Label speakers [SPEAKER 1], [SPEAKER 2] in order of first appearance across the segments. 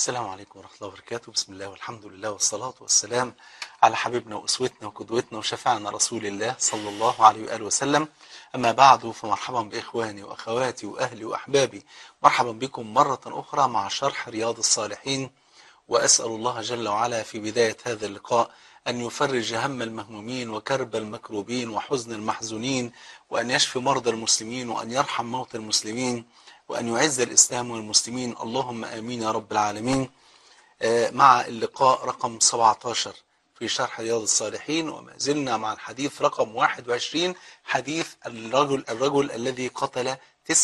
[SPEAKER 1] السلام عليكم ورحمة الله وبركاته بسم الله والحمد لله والصلاة والسلام على حبيبنا وأسوتنا وقدوتنا وشفعنا رسول الله صلى الله عليه وآله وسلم أما بعد فمرحبا بإخواني وأخواتي وأهلي وأحبابي مرحبا بكم مرة أخرى مع شرح رياض الصالحين وأسأل الله جل وعلا في بداية هذا اللقاء أن يفرج هم المهمومين وكرب المكروبين وحزن المحزونين وأن يشفي مرضى المسلمين وأن يرحم موتى المسلمين وأن يعز الإسلام والمسلمين اللهم آمين يا رب العالمين مع اللقاء رقم 17 في شرح رياض الصالحين وما زلنا مع الحديث رقم 21 حديث الرجل الرجل الذي قتل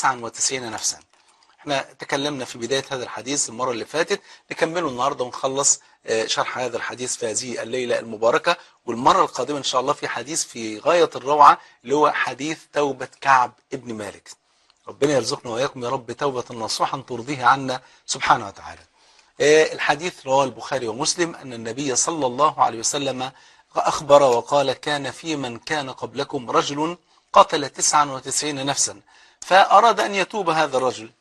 [SPEAKER 1] 99 نفسا احنا تكلمنا في بداية هذا الحديث المرة اللي فاتت نكمله النهاردة ونخلص شرح هذا الحديث في هذه الليلة المباركة والمرة القادمة إن شاء الله في حديث في غاية الروعة اللي هو حديث توبة كعب ابن مالك ربنا يرزقنا وإياكم يا رب توبة نصوحا ترضيها عنا سبحانه وتعالى الحديث رواه البخاري ومسلم أن النبي صلى الله عليه وسلم أخبر وقال كان في من كان قبلكم رجل قتل 99 نفسا فأراد أن يتوب هذا الرجل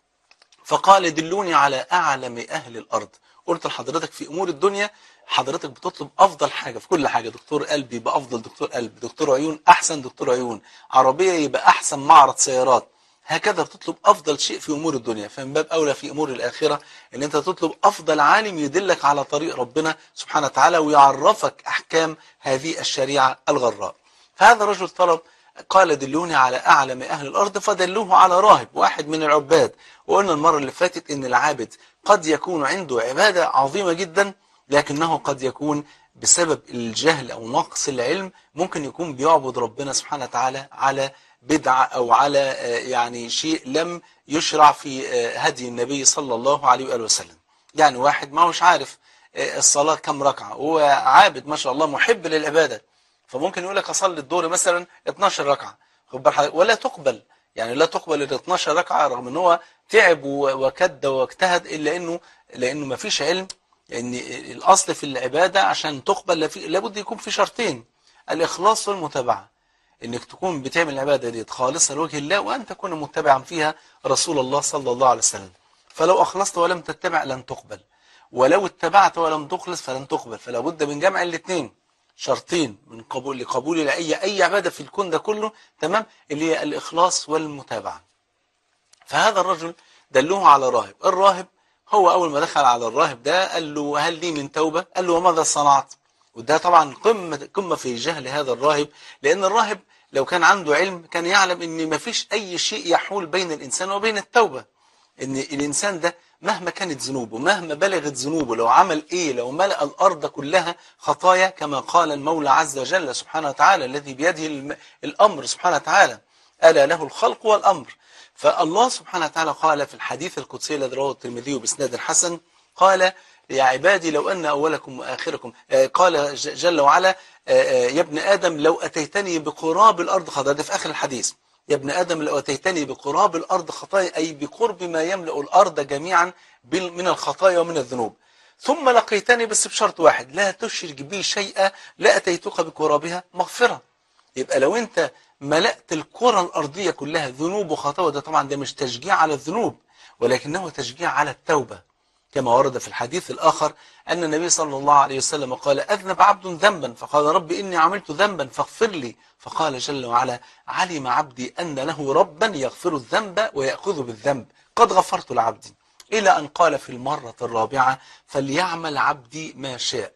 [SPEAKER 1] فقال دلوني على أعلم أهل الأرض قلت لحضرتك في أمور الدنيا حضرتك بتطلب أفضل حاجة في كل حاجة دكتور قلب يبقى أفضل دكتور قلب دكتور عيون أحسن دكتور عيون عربية يبقى أحسن معرض سيارات هكذا بتطلب أفضل شيء في أمور الدنيا فمن باب أولى في أمور الآخرة أن أنت تطلب أفضل عالم يدلك على طريق ربنا سبحانه وتعالى ويعرفك أحكام هذه الشريعة الغراء فهذا الرجل طلب قال دلوني على أعلم أهل الأرض فدلوه على راهب واحد من العباد وقلنا المرة اللي فاتت أن العابد قد يكون عنده عبادة عظيمة جدا لكنه قد يكون بسبب الجهل أو نقص العلم ممكن يكون بيعبد ربنا سبحانه وتعالى على بدعة أو على يعني شيء لم يشرع في هدي النبي صلى الله عليه وآله وسلم يعني واحد ما هوش عارف الصلاة كم ركعة هو عابد ما شاء الله محب للعبادة فممكن يقول لك أصلي الدور مثلا 12 ركعة ولا تقبل يعني لا تقبل ال 12 ركعة رغم ان هو تعب وكد واجتهد إلا أنه لأنه ما فيش علم لأن الأصل في العبادة عشان تقبل لابد يكون في شرطين الإخلاص والمتابعة انك تكون بتعمل العبادة دي خالصة لوجه الله وأن تكون متبعا فيها رسول الله صلى الله عليه وسلم فلو أخلصت ولم تتبع لن تقبل ولو اتبعت ولم تخلص فلن تقبل فلا بد من جمع الاثنين شرطين من قبول لقبول أي أي عبادة في الكون ده كله تمام اللي هي الإخلاص والمتابعة فهذا الرجل دلوه على راهب الراهب هو أول ما دخل على الراهب ده قال له هل لي من توبة قال له وماذا صنعت وده طبعا قمة, قمة في جهل هذا الراهب لأن الراهب لو كان عنده علم كان يعلم ان ما فيش أي شيء يحول بين الإنسان وبين التوبة ان الإنسان ده مهما كانت ذنوبه مهما بلغت ذنوبه لو عمل إيه لو ملأ الأرض كلها خطايا كما قال المولى عز وجل سبحانه وتعالى الذي بيده الأمر سبحانه وتعالى ألا له الخلق والأمر فالله سبحانه وتعالى قال في الحديث القدسي الذي رواه الترمذي بإسناد حسن قال يا عبادي لو أن أولكم وآخركم قال جل وعلا يا ابن آدم لو أتيتني بقراب الأرض خطايا ده في آخر الحديث يا ابن آدم لو أتيتني بقراب الأرض خطايا أي بقرب ما يملأ الأرض جميعا من الخطايا ومن الذنوب ثم لقيتني بس بشرط واحد لا تشرك بي شيئا لا أتيتك بقرابها مغفرة يبقى لو أنت ملأت الكرة الأرضية كلها ذنوب وخطايا ده طبعا ده مش تشجيع على الذنوب ولكنه تشجيع على التوبة كما ورد في الحديث الآخر أن النبي صلى الله عليه وسلم قال أذنب عبد ذنبا فقال رب إني عملت ذنبا فاغفر لي فقال جل وعلا علم عبدي أن له ربا يغفر الذنب ويأخذ بالذنب قد غفرت لعبدي إلى أن قال في المرة الرابعة فليعمل عبدي ما شاء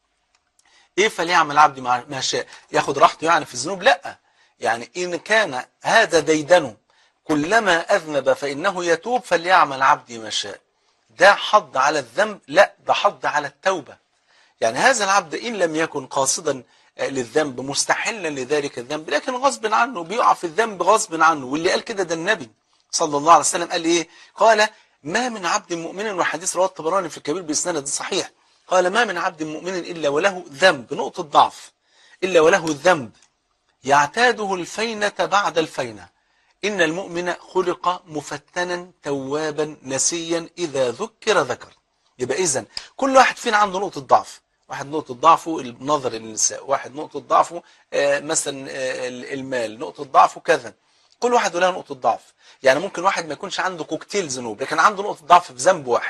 [SPEAKER 1] إيه فليعمل عبدي ما شاء ياخد راحته يعني في الذنوب لا يعني إن كان هذا ديدنه كلما أذنب فإنه يتوب فليعمل عبدي ما شاء ده حض على الذنب لا ده حض على التوبة يعني هذا العبد إن لم يكن قاصدا للذنب مستحلا لذلك الذنب لكن غصب عنه بيقع في الذنب غصب عنه واللي قال كده ده النبي صلى الله عليه وسلم قال إيه قال ما من عبد مؤمن وحديث رواه الطبراني في الكبير بإسناد صحيح قال ما من عبد مؤمن إلا وله ذنب نقطة ضعف إلا وله الذنب يعتاده الفينة بعد الفينة إن المؤمن خلق مفتنا توابا نسيا إذا ذكر ذكر يبقى إذن كل واحد فينا عنده نقطة ضعف واحد نقطة ضعفه النظر للنساء واحد نقطة ضعفه آه مثلا آه المال نقطة ضعفه كذا كل واحد له نقطة ضعف يعني ممكن واحد ما يكونش عنده كوكتيل ذنوب لكن عنده نقطة ضعف في ذنب واحد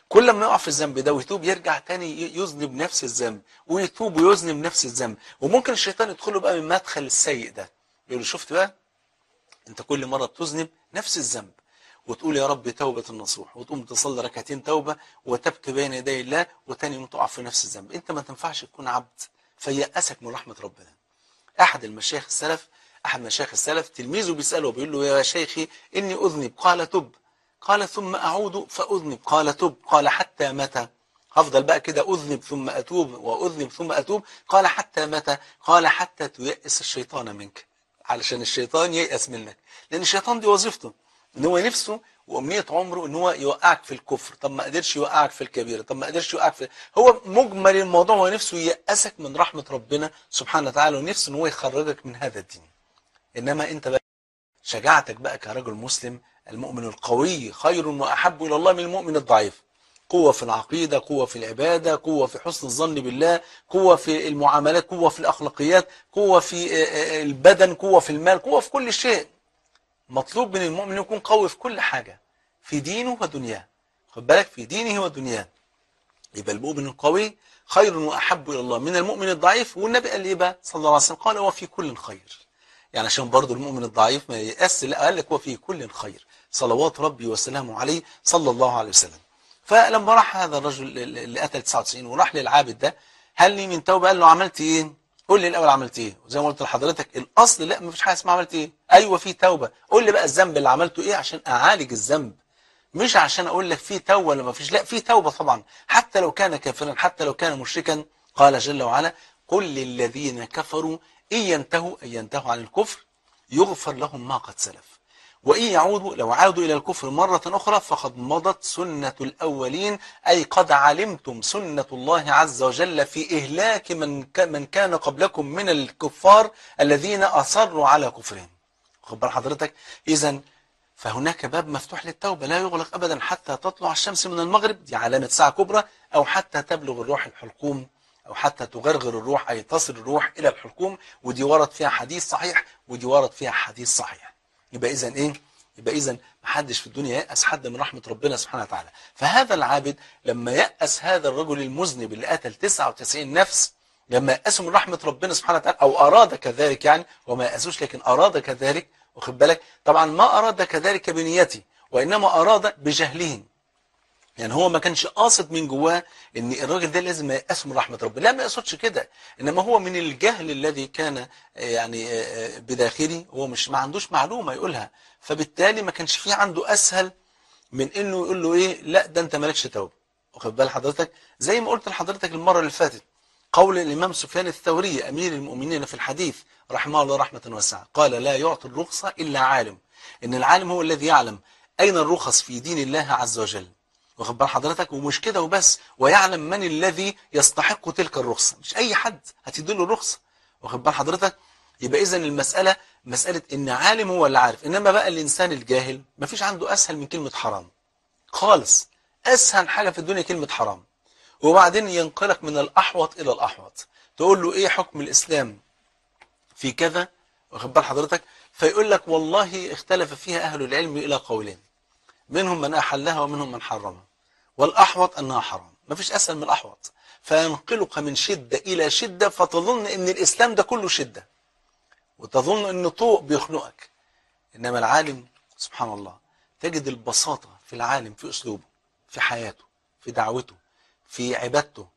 [SPEAKER 1] كل ما يقع في الذنب ده ويتوب يرجع تاني يذنب نفس الذنب ويتوب ويذنب نفس الذنب وممكن الشيطان يدخله بقى من مدخل السيء ده يقول له شفت بقى انت كل مرة بتذنب نفس الذنب وتقول يا رب توبة النصوح وتقوم تصلي ركعتين توبة وتبكي بين يدي الله وتاني يوم تقع في نفس الذنب انت ما تنفعش تكون عبد فيأسك من رحمة ربنا احد المشايخ السلف احد مشايخ السلف تلميذه بيسأله بيقول له يا شيخي اني اذنب قال تب قال ثم اعود فاذنب قال تب قال حتى متى هفضل بقى كده اذنب ثم اتوب واذنب ثم اتوب قال حتى متى قال حتى تيأس الشيطان منك علشان الشيطان ييأس منك لان الشيطان دي وظيفته ان هو نفسه وامنيه عمره ان هو يوقعك في الكفر طب ما قدرش يوقعك في الكبيره طب ما قدرش يوقعك في هو مجمل الموضوع هو نفسه ييأسك من رحمه ربنا سبحانه وتعالى ونفسه ان هو يخرجك من هذا الدين انما انت بقى شجاعتك بقى كرجل مسلم المؤمن القوي خير واحب الى الله من المؤمن الضعيف قوة في العقيدة قوة في العبادة قوة في حسن الظن بالله قوة في المعاملات قوة في الأخلاقيات قوة في البدن قوة في المال قوة في كل شيء مطلوب من المؤمن يكون قوي في كل حاجة في دينه ودنياه خد بالك في دينه ودنياه يبقى المؤمن القوي خير وأحب إلى الله من المؤمن الضعيف والنبي قال لي بقى صلى الله عليه وسلم قال هو في كل خير يعني عشان برضه المؤمن الضعيف ما ييأس لا قال لك هو في كل خير صلوات ربي وسلامه عليه صلى الله عليه وسلم فلما راح هذا الرجل اللي قتل 99 وراح للعابد ده هل لي من توبه قال له عملت ايه قول لي الاول عملت ايه وزي ما قلت لحضرتك الاصل لا مفيش حاجه اسمها عملت ايه ايوه في توبه قول لي بقى الذنب اللي عملته ايه عشان اعالج الذنب مش عشان اقول لك في توبه ولا مفيش لا في توبه طبعا حتى لو كان كافرا حتى لو كان مشركا قال جل وعلا قل للذين كفروا ان ينتهوا ان ينتهوا عن الكفر يغفر لهم ما قد سلف وإن يعودوا لو عادوا إلى الكفر مرة أخرى فقد مضت سنة الأولين أي قد علمتم سنة الله عز وجل في إهلاك من من كان قبلكم من الكفار الذين أصروا على كفرهم خد بال حضرتك إذا فهناك باب مفتوح للتوبة لا يغلق أبدا حتى تطلع الشمس من المغرب دي علامة ساعة كبرى أو حتى تبلغ الروح الحلقوم أو حتى تغرغر الروح أي تصل الروح إلى الحلقوم ودي ورد فيها حديث صحيح ودي ورد فيها حديث صحيح يبقى إذا إيه يبقى إذا محدش في الدنيا يأس حد من رحمة ربنا سبحانه وتعالى فهذا العابد لما يأس هذا الرجل المذنب اللي قتل 99 نفس لما يأسوا من رحمة ربنا سبحانه وتعالى أو أراد كذلك يعني وما يأسوش لكن أراد كذلك واخد بالك طبعا ما أراد كذلك بنيته وإنما أراد بجهله يعني هو ما كانش قاصد من جواه ان الراجل ده لازم يأس من رحمة ربنا لا ما يقصدش كده انما هو من الجهل الذي كان يعني بداخله هو مش ما عندوش معلومة يقولها فبالتالي ما كانش فيه عنده اسهل من انه يقول له ايه لا ده انت مالكش توبه واخد بال حضرتك زي ما قلت لحضرتك المرة اللي فاتت قول الامام سفيان الثوري امير المؤمنين في الحديث رحمه الله رحمة واسعة قال لا يعطي الرخصة الا عالم ان العالم هو الذي يعلم اين الرخص في دين الله عز وجل واخد بال حضرتك ومش كده وبس ويعلم من الذي يستحق تلك الرخصة مش اي حد هتديله الرخصة واخد بال حضرتك يبقى اذا المسألة مسألة ان عالم هو اللي عارف انما بقى الانسان الجاهل مفيش عنده اسهل من كلمة حرام خالص اسهل حاجة في الدنيا كلمة حرام وبعدين ينقلك من الاحوط الى الاحوط تقول له ايه حكم الاسلام في كذا واخد بال حضرتك فيقول لك والله اختلف فيها اهل العلم الى قولين منهم من أحلها ومنهم من حرمها والأحوط أنها حرام ما فيش أسهل من الأحوط فينقلك من شدة إلى شدة فتظن أن الإسلام ده كله شدة وتظن أن طوق بيخنقك إنما العالم سبحان الله تجد البساطة في العالم في أسلوبه في حياته في دعوته في عبادته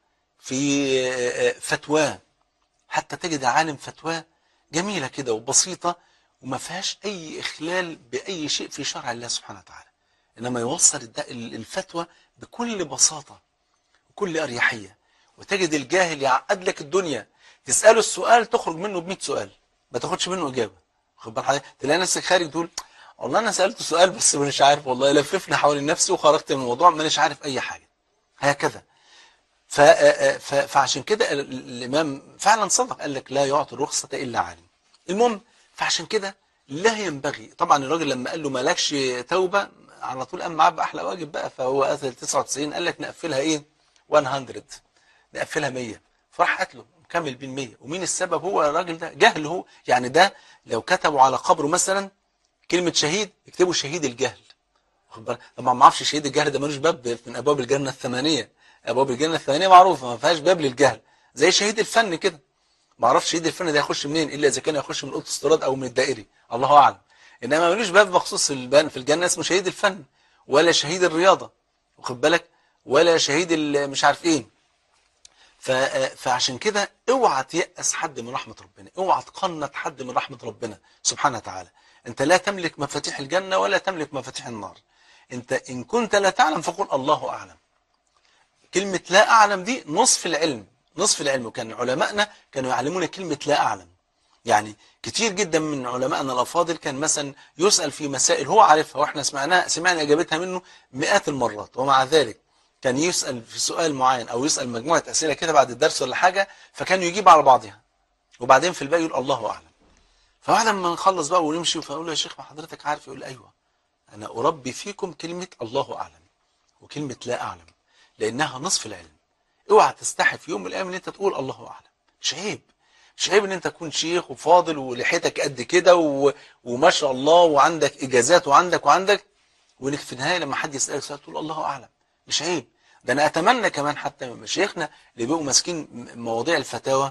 [SPEAKER 1] في فتواه حتى تجد عالم فتواه جميلة كده وبسيطة وما فيهاش أي إخلال بأي شيء في شرع الله سبحانه وتعالى إنما يوصل الفتوى بكل بساطة وكل أريحية وتجد الجاهل يعقد لك الدنيا تسأله السؤال تخرج منه ب سؤال ما تاخدش منه إجابة خد بال حضرتك تلاقي نفسك خارج تقول والله أنا سألته سؤال بس مش عارف والله لففني حوالين نفسي وخرجت من الموضوع مانيش عارف أي حاجة هكذا ف... ف... فعشان كده الإمام فعلا صدق قال لك لا يعطي الرخصة إلا عالم المهم فعشان كده لا ينبغي طبعا الراجل لما قال له مالكش توبة على طول قام معاه بأحلى واجب بقى فهو قتل 99 قال لك نقفلها ايه 100 نقفلها 100 فراح قتله مكمل بين 100 ومين السبب هو الراجل ده جهل هو يعني ده لو كتبوا على قبره مثلا كلمة شهيد يكتبوا شهيد الجهل خد بالك طبعا ما اعرفش شهيد الجهل ده ملوش باب من ابواب الجنه الثمانيه ابواب الجنه الثمانيه معروفه ما فيهاش باب للجهل زي شهيد الفن كده ما اعرفش شهيد الفن ده يخش منين الا اذا كان يخش من اوضه استيراد او من الدائري الله اعلم انما ملوش باب مخصوص في البن- في الجنه اسمه شهيد الفن ولا شهيد الرياضه واخد بالك ولا شهيد ال- مش عارف ايه ف- فعشان كده اوعى تيأس حد من رحمة ربنا اوعى تقنط حد من رحمة ربنا سبحانه وتعالى انت لا تملك مفاتيح الجنة ولا تملك مفاتيح النار انت ان كنت لا تعلم فقل الله اعلم كلمة لا اعلم دي نصف العلم نصف العلم وكان علمائنا كانوا يعلمون كلمة لا اعلم يعني كتير جدا من علمائنا الافاضل كان مثلا يسأل في مسائل هو عارفها واحنا سمعناها سمعنا اجابتها منه مئات المرات ومع ذلك كان يسأل في سؤال معين او يسأل مجموعة اسئلة كده بعد الدرس ولا حاجة فكان يجيب على بعضها وبعدين في الباقي يقول الله اعلم فبعد ما نخلص بقى ونمشي فاقول له يا شيخ ما حضرتك عارف يقول ايوه انا اربي فيكم كلمة الله اعلم وكلمة لا اعلم لانها نصف العلم اوعى تستحي في يوم من الايام ان انت تقول الله اعلم مش عيب مش عيب ان انت تكون شيخ وفاضل ولحيتك قد كده و... وما شاء الله وعندك اجازات وعندك وعندك وانك في النهايه لما حد يسالك سؤال تقول الله اعلم مش عيب ده انا اتمنى كمان حتى من مشايخنا اللي بيبقوا ماسكين م- مواضيع الفتاوى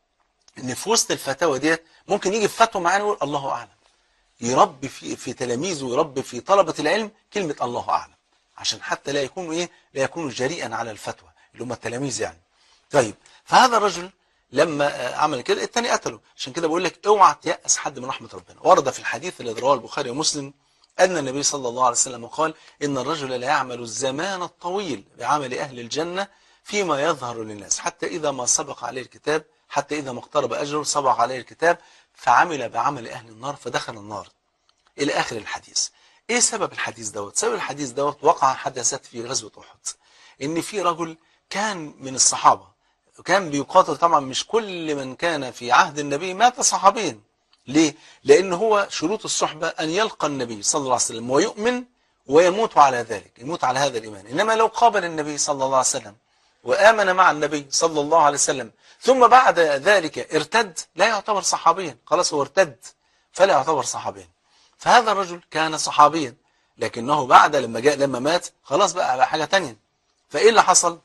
[SPEAKER 1] ان في وسط الفتاوى ديت ممكن يجي في فتوى معانا يقول الله اعلم يربي في في تلاميذه ويربي في طلبه العلم كلمه الله اعلم عشان حتى لا يكونوا ايه لا يكونوا جريئا على الفتوى اللي هم التلاميذ يعني طيب فهذا الرجل لما آه، عمل كده الثاني قتله عشان كده بقول لك اوعى تيأس حد من رحمه ربنا ورد في الحديث الذي رواه البخاري ومسلم أن النبي صلى الله عليه وسلم قال إن الرجل لا يعمل الزمان الطويل بعمل أهل الجنة فيما يظهر للناس حتى إذا ما سبق عليه الكتاب حتى إذا ما اقترب أجره سبق عليه الكتاب فعمل بعمل أهل النار فدخل النار إلى آخر الحديث إيه سبب الحديث دوت سبب الحديث دوت وقع حدثت في غزوة أحد إن في رجل كان من الصحابة وكان بيقاتل طبعا مش كل من كان في عهد النبي مات صحابيا ليه؟ لأن هو شروط الصحبة أن يلقى النبي صلى الله عليه وسلم ويؤمن ويموت على ذلك يموت على هذا الإيمان إنما لو قابل النبي صلى الله عليه وسلم وآمن مع النبي صلى الله عليه وسلم ثم بعد ذلك ارتد لا يعتبر صحابيا خلاص هو ارتد فلا يعتبر صحابيا فهذا الرجل كان صحابيا لكنه بعد لما جاء لما مات خلاص بقى على حاجة تانية فإيه اللي حصل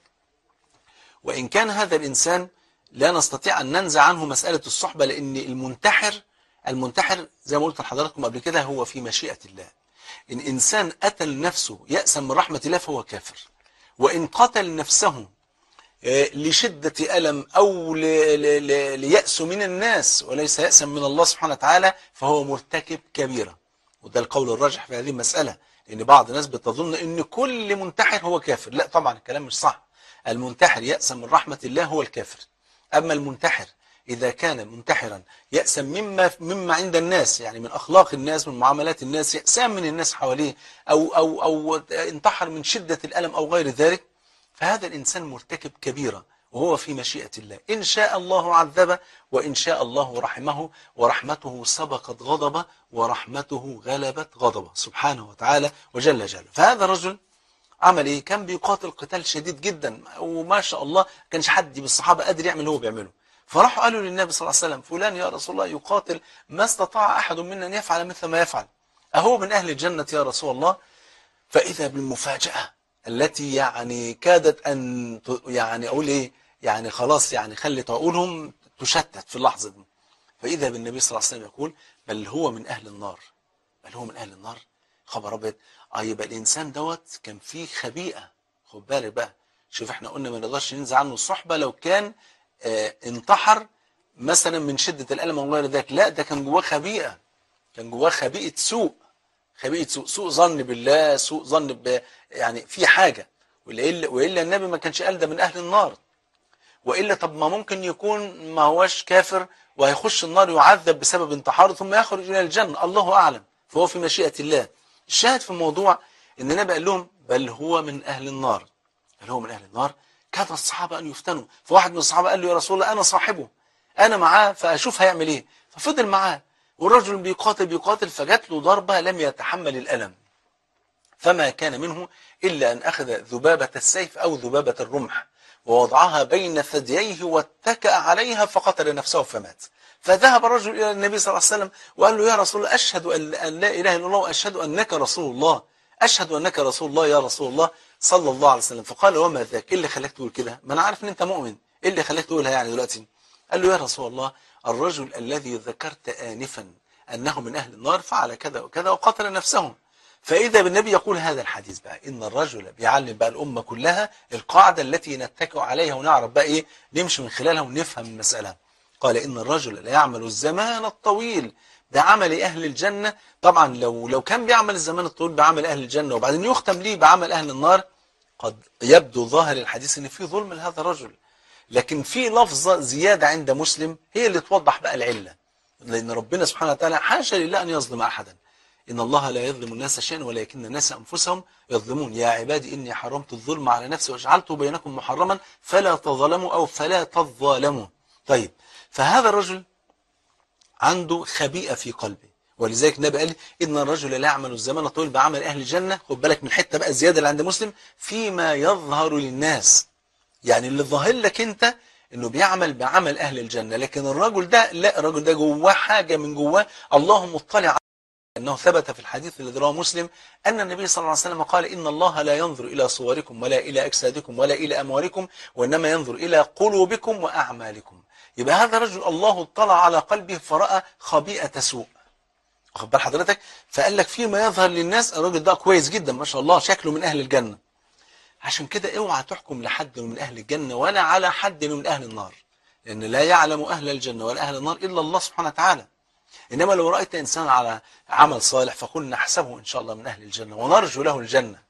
[SPEAKER 1] وإن كان هذا الإنسان لا نستطيع أن ننزع عنه مسألة الصحبة لأن المنتحر المنتحر زي ما قلت لحضراتكم قبل كده هو في مشيئة الله إن إنسان قتل نفسه يأسا من رحمة الله فهو كافر وإن قتل نفسه آه، لشدة ألم أو ل- ل- ل- ليأس من الناس وليس يأسا من الله سبحانه وتعالى فهو مرتكب كبيرة وده القول الراجح في هذه المسألة لأن بعض الناس بتظن أن كل منتحر هو كافر لا طبعا الكلام مش صح المنتحر يأسا من رحمة الله هو الكافر أما المنتحر إذا كان منتحرا يأسا مما مما عند الناس يعني من أخلاق الناس من معاملات الناس يأسان من الناس حواليه أو أو أو انتحر من شدة الألم أو غير ذلك فهذا الإنسان مرتكب كبيرة وهو في مشيئة الله إن شاء الله عذبه وإن شاء الله رحمه ورحمته سبقت غضبه ورحمته غلبت غضبه سبحانه وتعالى وجل جلاله فهذا الرجل عمل ايه كان بيقاتل قتال شديد جدا وما شاء الله كانش حد من الصحابه قادر يعمل اللي هو بيعمله فراحوا قالوا للنبي صلى الله عليه وسلم فلان يا رسول الله يقاتل ما استطاع احد منا ان يفعل مثل ما يفعل اهو من اهل الجنه يا رسول الله فاذا بالمفاجاه التي يعني كادت ان ت- يعني اقول ايه يعني خلاص يعني خلت عقولهم تشتت في اللحظه دي فاذا بالنبي صلى الله عليه وسلم يقول بل هو من اهل النار بل هو من اهل النار خبر ابيض اه يبقى الانسان دوت كان فيه خبيئه خد بالك بقى شوف احنا قلنا ما نقدرش ننزع عنه الصحبه لو كان آه انتحر مثلا من شده الالم او غير ذلك لا ده كان جواه خبيئه كان جواه خبيئه سوء خبيئه سوء سوء ظن بالله سوء ظن ب يعني في حاجه والا والا النبي ما كانش قال ده من اهل النار والا طب ما ممكن يكون ما هوش كافر وهيخش النار يعذب بسبب انتحاره ثم يخرج الى الجنه الله اعلم فهو في مشيئه الله الشاهد في الموضوع ان النبي قال لهم بل هو من اهل النار بل هو من اهل النار كاد الصحابه ان يفتنوا فواحد من الصحابه قال له يا رسول الله انا صاحبه انا معاه فاشوف هيعمل ايه ففضل معاه والرجل بيقاتل بيقاتل فجات له ضربه لم يتحمل الالم فما كان منه إلا أن أخذ ذبابة السيف أو ذبابة الرمح ووضعها بين ثدييه واتكأ عليها فقتل نفسه فمات فذهب الرجل إلى النبي صلى الله عليه وسلم وقال له يا رسول الله أشهد أن أن لا إله إلا الله وأشهد أنك رسول الله أشهد أنك رسول الله يا رسول الله صلى الله عليه وسلم فقال وما ذاك إيه اللي خلاك تقول كده ما أنا عارف إن أنت مؤمن إيه اللي خلاك تقولها يعني دلوقتي قال له يا رسول الله الرجل الذي ذكرت آنفا أنه من أهل النار فعل كذا وكذا وقتل نفسه فإذا بالنبي يقول هذا الحديث بقى إن الرجل بيعلم بقى الأمة كلها القاعدة التي نتكئ عليها ونعرف بقى إيه نمشي من خلالها ونفهم المسألة قال إن الرجل لا يعمل الزمان الطويل بعمل أهل الجنة طبعا لو لو كان بيعمل الزمان الطويل بعمل أهل الجنة وبعدين يختم ليه بعمل أهل النار قد يبدو ظاهر الحديث إن في ظلم لهذا الرجل لكن في لفظة زيادة عند مسلم هي اللي توضح بقى العلة لأن ربنا سبحانه وتعالى حاشا لله أن يظلم أحدا إن الله لا يظلم الناس شيئا ولكن الناس أنفسهم يظلمون يا عبادي إني حرمت الظلم على نفسي وجعلته بينكم محرما فلا تظلموا أو فلا تظالموا طيب فهذا الرجل عنده خبيئة في قلبه ولذلك النبي قال إن الرجل لا يعمل الزمان الطويل بعمل أهل الجنة خد بالك من الحتة بقى الزيادة اللي عند مسلم فيما يظهر للناس يعني اللي ظاهر لك أنت انه بيعمل بعمل اهل الجنة لكن الرجل ده لا الرجل ده جواه حاجة من جواه الله مطلع أنه ثبت في الحديث الذي رواه مسلم أن النبي صلى الله عليه وسلم قال إن الله لا ينظر إلى صوركم ولا إلى أجسادكم ولا إلى أموالكم وإنما ينظر إلى قلوبكم وأعمالكم يبقى هذا رجل الله اطلع على قلبه فرأى خبيئة سوء واخد بال حضرتك فقال لك فيما يظهر للناس الراجل ده كويس جدا ما شاء الله شكله من أهل الجنة عشان كده اوعى تحكم لحد من أهل الجنة ولا على حد من أهل النار لأن لا يعلم أهل الجنة ولا أهل النار إلا الله سبحانه وتعالى إنما لو رأيت إنسان على عمل صالح فقل نحسبه إن شاء الله من أهل الجنة ونرجو له الجنة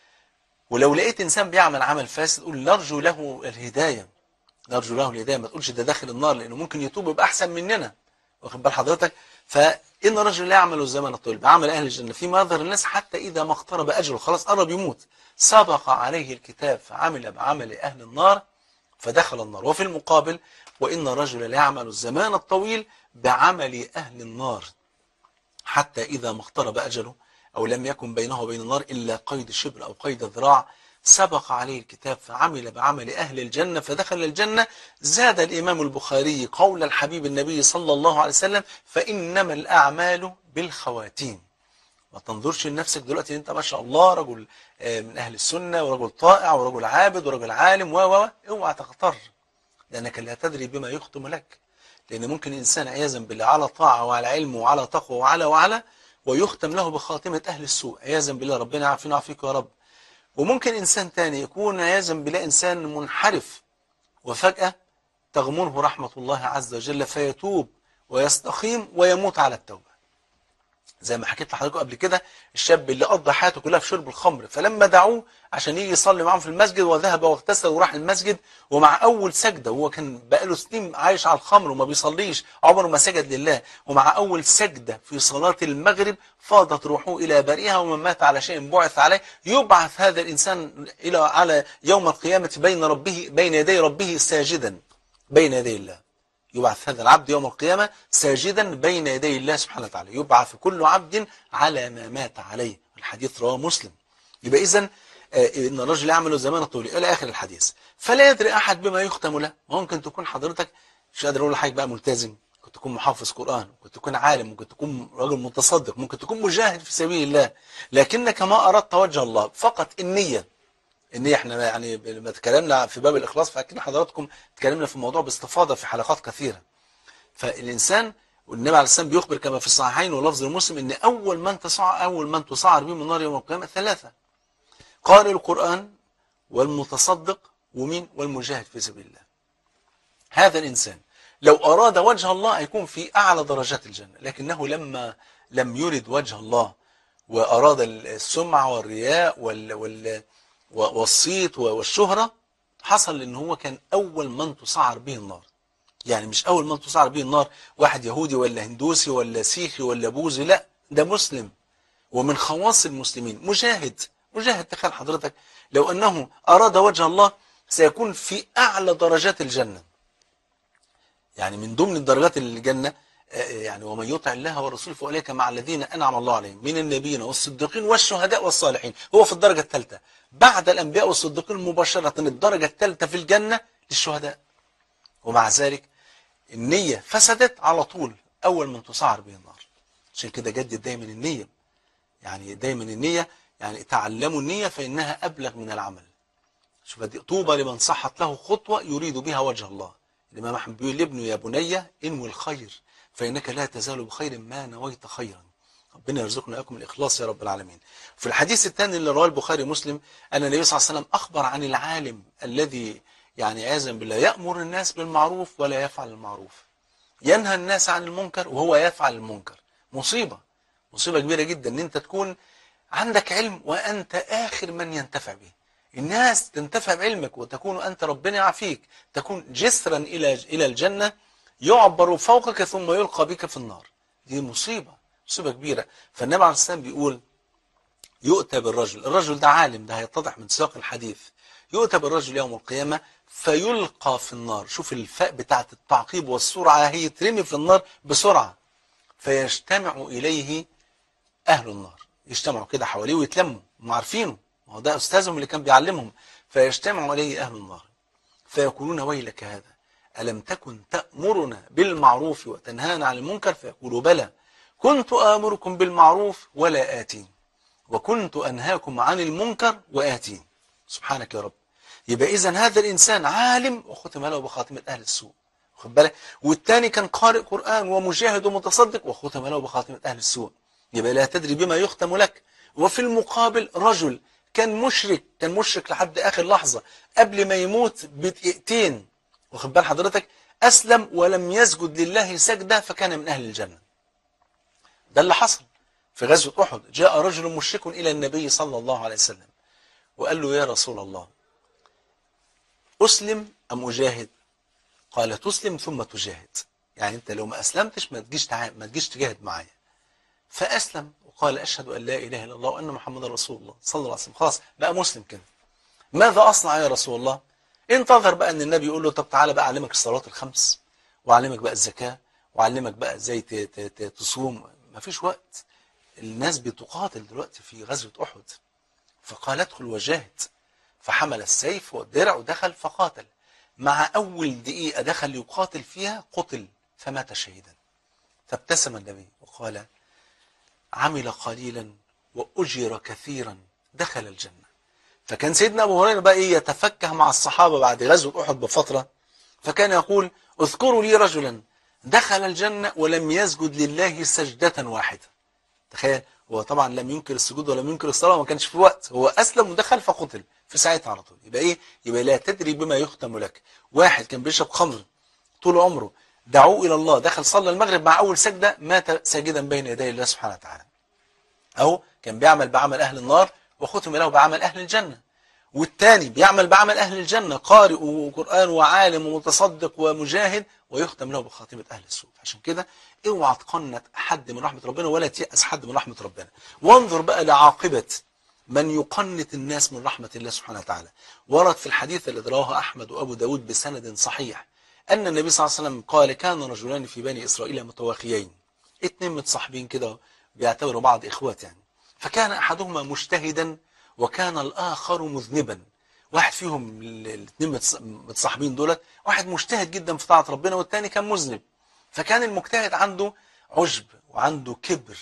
[SPEAKER 1] ولو لقيت إنسان بيعمل عمل فاسد قل نرجو له الهداية نرجو له الهداية ما تقولش ده داخل النار لأنه ممكن يتوب يبقى أحسن مننا واخد بال حضرتك فإن الرجل لا يعمل الزمن الطويل بعمل أهل الجنة فيما يظهر الناس حتى إذا ما اقترب أجله خلاص قرب يموت سبق عليه الكتاب فعمل بعمل أهل النار فدخل النار وفي المقابل وإن الرجل لا يعمل الزمان الطويل بعمل أهل النار حتى إذا ما اقترب أجله أو لم يكن بينه وبين النار إلا قيد الشبر أو قيد الذراع سبق عليه الكتاب فعمل بعمل أهل الجنة فدخل الجنة زاد الإمام البخاري قول الحبيب النبي صلى الله عليه وسلم فإنما الأعمال بالخواتيم ما تنظرش لنفسك دلوقتي انت ما شاء الله رجل من أهل السنة ورجل طائع ورجل عابد ورجل عالم و و اوعى تغتر لأنك لا تدري بما يختم لك لأن ممكن إنسان عياذا بالله على طاعة وعلى علم وعلى تقوى وعلى وعلى ويختم له بخاتمة أهل السوء عياذا بالله ربنا يعافينا ويعافيك يا رب وممكن إنسان تاني يكون عياذا بالله إنسان منحرف وفجأة تغمره رحمة الله عز وجل فيتوب ويستقيم ويموت على التوبة زي ما حكيت لحضراتكم قبل كده الشاب اللي قضى حياته كلها في شرب الخمر فلما دعوه عشان يجي يصلي معاهم في المسجد وذهب واغتسل وراح المسجد ومع اول سجده وهو كان بقاله سنين عايش على الخمر وما بيصليش عمره ما سجد لله ومع اول سجده في صلاه المغرب فاضت روحه الى بريها ومن مات على شيء بعث عليه يبعث هذا الانسان الى على يوم القيامه بين ربه بين يدي ربه ساجدا بين يدي الله يبعث هذا العبد يوم القيامة ساجدا بين يدي الله سبحانه وتعالى يبعث كل عبد على ما مات عليه الحديث رواه مسلم يبقى إذن إن الرجل يعمل زمان طويل إلى آخر الحديث فلا يدري أحد بما يختم له ممكن تكون حضرتك مش قادر أقول لحضرتك بقى ملتزم ممكن تكون محافظ قرآن ممكن تكون عالم ممكن تكون راجل متصدق ممكن تكون مجاهد في سبيل الله لكنك ما أردت وجه الله فقط النية النية احنا يعني لما تكلمنا في باب الإخلاص فأكيد حضراتكم تكلمنا في الموضوع باستفاضة في حلقات كثيرة فالإنسان والنبي عليه السلام بيخبر كما في الصحيحين ولفظ المسلم ان اول من تصعر اول من تصعر بهم النار يوم القيامه ثلاثه قارئ القران والمتصدق ومين والمجاهد في سبيل الله هذا الانسان لو اراد وجه الله هيكون في اعلى درجات الجنه لكنه لما لم يرد وجه الله واراد السمعه والرياء وال وال والصيت والشهره حصل ان هو كان اول من تصعر به النار يعني مش أول من تصعر به النار واحد يهودي ولا هندوسي ولا سيخي ولا بوذي لا ده مسلم ومن خواص المسلمين مجاهد مجاهد تخيل حضرتك لو أنه أراد وجه الله سيكون في أعلى درجات الجنة يعني من ضمن درجات الجنة يعني ومن يطع الله ورسوله فأولئك مع الذين أنعم الله عليهم من النبيين والصديقين والشهداء والصالحين هو في الدرجة الثالثة بعد الأنبياء والصديقين مباشرة الدرجة الثالثة في الجنة للشهداء ومع ذلك النية فسدت على طول أول من تصعر به النار عشان كده جدد دايما النية يعني دايما النية يعني تعلموا النية فإنها أبلغ من العمل شوف دي طوبى لمن صحت له خطوة يريد بها وجه الله الإمام أحمد بيقول لابنه يا بني انوي الخير فإنك لا تزال بخير ما نويت خيرا ربنا يرزقنا لكم الإخلاص يا رب العالمين في الحديث الثاني اللي رواه البخاري ومسلم أن النبي صلى الله عليه وسلم أخبر عن العالم الذي يعني عياذا بالله يأمر الناس بالمعروف ولا يفعل المعروف ينهى الناس عن المنكر وهو يفعل المنكر مصيبة مصيبة كبيرة جدا ان انت تكون عندك علم وانت اخر من ينتفع به الناس تنتفع بعلمك وتكون انت ربنا يعافيك تكون جسرا الى الى الجنة يعبر فوقك ثم يلقى بك في النار دي مصيبة مصيبة كبيرة فالنبي عليه السلام بيقول يؤتى بالرجل الرجل ده عالم ده هيتضح من سياق الحديث يؤتى بالرجل يوم القيامة فيلقى في النار شوف الفاء بتاعت التعقيب والسرعة هي ترمي في النار بسرعة فيجتمع إليه أهل النار يجتمعوا كده حواليه ويتلموا هم عارفينه ما هو ده أستاذهم اللي كان بيعلمهم فيجتمع إليه أهل النار فيقولون ويلك هذا ألم تكن تأمرنا بالمعروف وتنهانا عن المنكر فيقول بلى كنت آمركم بالمعروف ولا آتين وكنت أنهاكم عن المنكر وآتين سبحانك يا رب يبقى إذا هذا الإنسان عالم وختم له بخاتمة أهل السوء خد بالك والتاني كان قارئ قرآن ومجاهد ومتصدق وختم له بخاتمة أهل السوء يبقى لا تدري بما يختم لك وفي المقابل رجل كان مشرك كان مشرك لحد آخر لحظة قبل ما يموت بدقيقتين واخد بال حضرتك أسلم ولم يسجد لله سجدة فكان من أهل الجنة ده اللي حصل في غزوة أحد جاء رجل مشرك إلى النبي صلى الله عليه وسلم وقال له يا رسول الله أسلم أم أجاهد قال تسلم ثم تجاهد يعني أنت لو ما أسلمتش ما تجيش تعا... ما تجيش تجاهد معايا فأسلم وقال أشهد أن لا إله إلا الله وأن محمد رسول الله صلى الله عليه وسلم خلاص بقى مسلم كده ماذا أصنع يا رسول الله انتظر بقى أن النبي يقول له طب تعالى بقى أعلمك الصلوات الخمس وأعلمك بقى الزكاة وأعلمك بقى إزاي تصوم ما فيش وقت الناس بتقاتل دلوقتي في غزوة أحد فقال ادخل وجاهد فحمل السيف والدرع ودخل فقاتل مع أول دقيقة دخل يقاتل فيها قتل فمات شهيدا فابتسم النبي وقال عمل قليلا وأجر كثيرا دخل الجنة فكان سيدنا أبو هريرة بقى إيه يتفكه مع الصحابة بعد غزوة أحد بفترة فكان يقول اذكروا لي رجلا دخل الجنة ولم يسجد لله سجدة واحدة تخيل هو طبعا لم ينكر السجود ولم ينكر الصلاة وما كانش في وقت هو أسلم ودخل فقتل في ساعتها على طول يبقى إيه يبقى لا تدري بما يختم لك واحد كان بيشرب خمر طول عمره دعوه إلى الله دخل صلى المغرب مع أول سجدة مات ساجدا بين يدي الله سبحانه وتعالى أو كان بيعمل بعمل أهل النار وختم له بعمل أهل الجنة والتاني بيعمل بعمل أهل الجنة قارئ وقرآن وعالم ومتصدق ومجاهد ويختم له بخاتمة أهل السوء عشان كده اوعى تقنط حد من رحمة ربنا ولا تيأس حد من رحمة ربنا وانظر بقى لعاقبة من يقنط الناس من رحمة الله سبحانه وتعالى ورد في الحديث الذي رواه أحمد وأبو داود بسند صحيح أن النبي صلى الله عليه وسلم قال كان رجلان في بني إسرائيل متواخيين اتنين متصاحبين كده بيعتبروا بعض إخوات يعني فكان أحدهما مجتهدا وكان الآخر مذنبا واحد فيهم الاثنين متصاحبين دولت واحد مجتهد جدا في طاعة ربنا والتاني كان مذنب فكان المجتهد عنده عجب وعنده كبر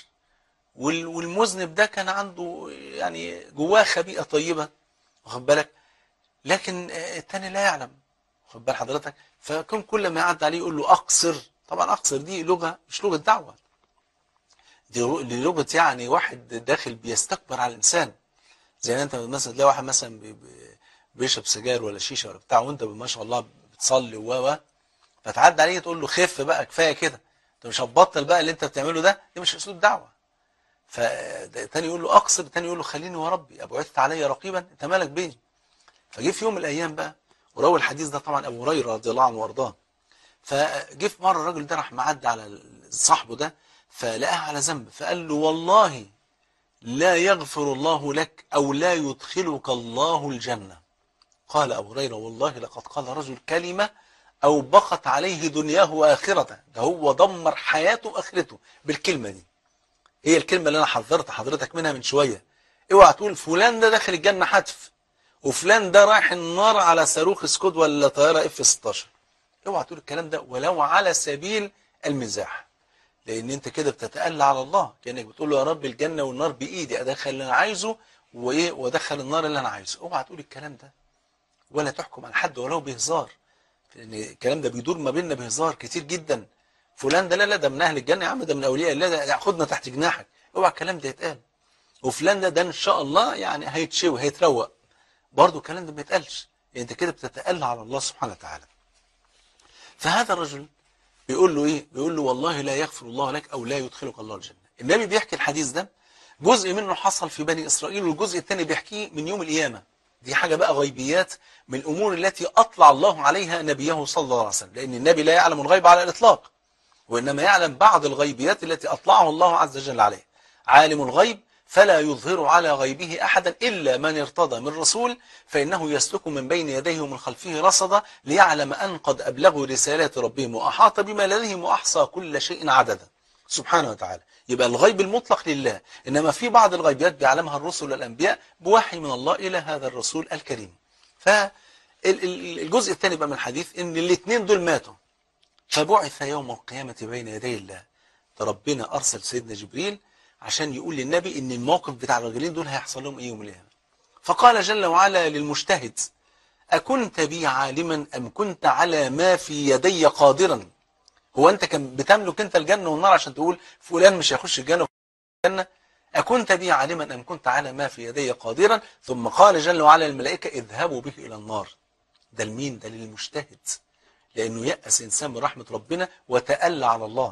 [SPEAKER 1] والمذنب ده كان عنده يعني جواه خبيئة طيبة واخد بالك لكن التاني لا يعلم واخد بال حضرتك فكان كل ما يعد عليه يقول له أقصر طبعا أقصر دي لغة مش لغة دعوة دي لغة يعني واحد داخل بيستكبر على الإنسان زي ما انت مثلا تلاقي واحد مثلا بيشرب سجاير ولا شيشه ولا بتاع وانت ما شاء الله بتصلي و فتعدي عليه تقول له خف بقى كفايه كده انت مش هتبطل بقى اللي انت بتعمله ده دي مش اسلوب دعوه فتاني يقول له اقصر تاني يقول له خليني وربي ابعثت علي رقيبا انت مالك بيه فجه في يوم من الايام بقى وروى الحديث ده طبعا ابو هريره رضي الله عنه وارضاه فجه في مره الراجل ده راح معدي على صاحبه ده فلقاه على ذنب فقال له والله لا يغفر الله لك أو لا يدخلك الله الجنة قال أبو هريرة والله لقد قال رجل كلمة أو بقت عليه دنياه وآخرته ده هو دمر حياته وآخرته بالكلمة دي هي الكلمة اللي أنا حذرت حضرتك منها من شوية اوعى تقول فلان ده داخل الجنة حتف وفلان ده رايح النار على صاروخ سكود ولا طيارة اف 16 اوعى تقول الكلام ده ولو على سبيل المزاح لان انت كده بتتألى على الله كأنك بتقول له يا رب الجنة والنار بإيدي ادخل اللي انا عايزه وايه وادخل النار اللي انا عايزه اوعى تقول الكلام ده ولا تحكم على حد ولو بهزار لان الكلام ده بيدور ما بيننا بهزار كتير جدا فلان ده لا لا ده من اهل الجنه يا عم ده من اولياء الله ده ياخدنا تحت جناحك اوعى الكلام ده يتقال وفلان ده ده ان شاء الله يعني هيتشوي هيتروق برضه الكلام ده ما يتقالش يعني انت كده بتتألى على الله سبحانه وتعالى فهذا الرجل بيقول له ايه بيقول له والله لا يغفر الله لك او لا يدخلك الله الجنه النبي بيحكي الحديث ده جزء منه حصل في بني اسرائيل والجزء الثاني بيحكيه من يوم القيامه دي حاجه بقى غيبيات من الامور التي اطلع الله عليها نبيه صلى الله عليه وسلم لان النبي لا يعلم الغيب على الاطلاق وانما يعلم بعض الغيبيات التي اطلعه الله عز وجل عليه عالم الغيب فلا يظهر على غيبه أحدا إلا من ارتضى من رسول فإنه يسلك من بين يديه ومن خلفه رصدا ليعلم أن قد أبلغوا رسالات ربهم وأحاط بما لديهم وأحصى كل شيء عددا سبحانه وتعالى يبقى الغيب المطلق لله إنما في بعض الغيبيات بيعلمها الرسل والأنبياء بوحي من الله إلى هذا الرسول الكريم فالجزء الثاني بقى من الحديث إن الاثنين دول ماتوا فبعث يوم القيامة بين يدي الله ربنا أرسل سيدنا جبريل عشان يقول للنبي ان الموقف بتاع الرجلين دول هيحصل لهم ايه يوم القيامه فقال جل وعلا للمجتهد أكنت بي عالما أم كنت على ما في يدي قادرا هو أنت كان بتملك أنت الجنة والنار عشان تقول فلان مش هيخش الجنة الجنة أكنت بي عالما أم كنت على ما في يدي قادرا ثم قال جل وعلا للملائكة اذهبوا به إلى النار ده المين ده للمجتهد لأنه يأس إنسان من رحمة ربنا وتألى على الله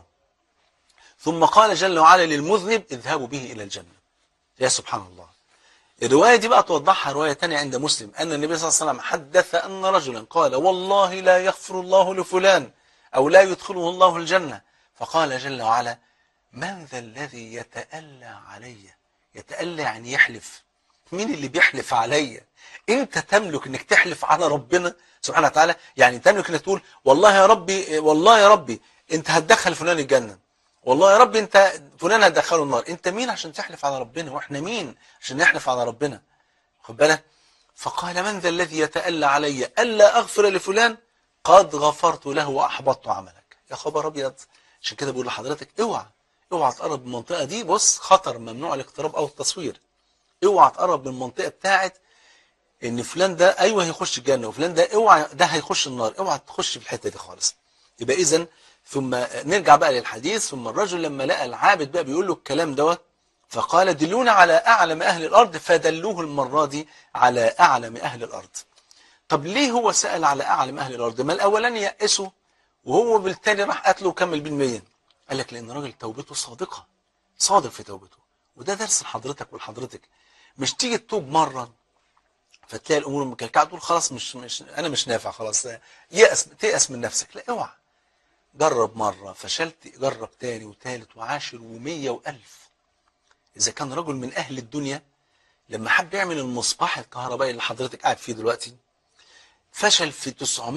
[SPEAKER 1] ثم قال جل وعلا للمذنب اذهبوا به إلى الجنة يا سبحان الله الرواية دي بقى توضحها رواية تانية عند مسلم أن النبي صلى الله عليه وسلم حدث أن رجلا قال والله لا يغفر الله لفلان أو لا يدخله الله الجنة فقال جل وعلا من ذا الذي يتألى علي يتألى يعني يحلف مين اللي بيحلف عليا انت تملك انك تحلف على ربنا سبحانه وتعالى يعني تملك انك تقول والله يا ربي والله يا ربي انت هتدخل فلان الجنة والله يا ربي انت فلان هتدخله النار انت مين عشان تحلف على ربنا واحنا مين عشان نحلف على ربنا خد بالك فقال من ذا الذي يتألى علي ألا أغفر لفلان قد غفرت له وأحبطت عملك يا خبر أبيض عشان كده بقول لحضرتك اوعى اوعى تقرب من المنطقة دي بص خطر ممنوع الاقتراب أو التصوير اوعى تقرب من المنطقة بتاعت ان فلان ده ايوه هيخش الجنة وفلان ده اوعى ده هيخش النار اوعى تخش في الحتة دي خالص يبقى اذا ثم نرجع بقى للحديث ثم الرجل لما لقى العابد بقى بيقول له الكلام دوت فقال دلونا على أعلم أهل الأرض فدلوه المرة دي على أعلم أهل الأرض طب ليه هو سأل على أعلم أهل الأرض ما الأولاني يأسه وهو بالتالي راح قتله وكمل بالمية قال لك لأن راجل توبته صادقة صادق في توبته وده درس لحضرتك ولحضرتك مش تيجي تتوب مرة فتلاقي الأمور مكلكعة تقول خلاص مش, مش أنا مش نافع خلاص يأس تيأس من نفسك لا اوعى جرب مرة فشلت جرب تاني وتالت وعاشر ومية وألف إذا كان رجل من أهل الدنيا لما حب يعمل المصباح الكهربائي اللي حضرتك قاعد فيه دلوقتي فشل في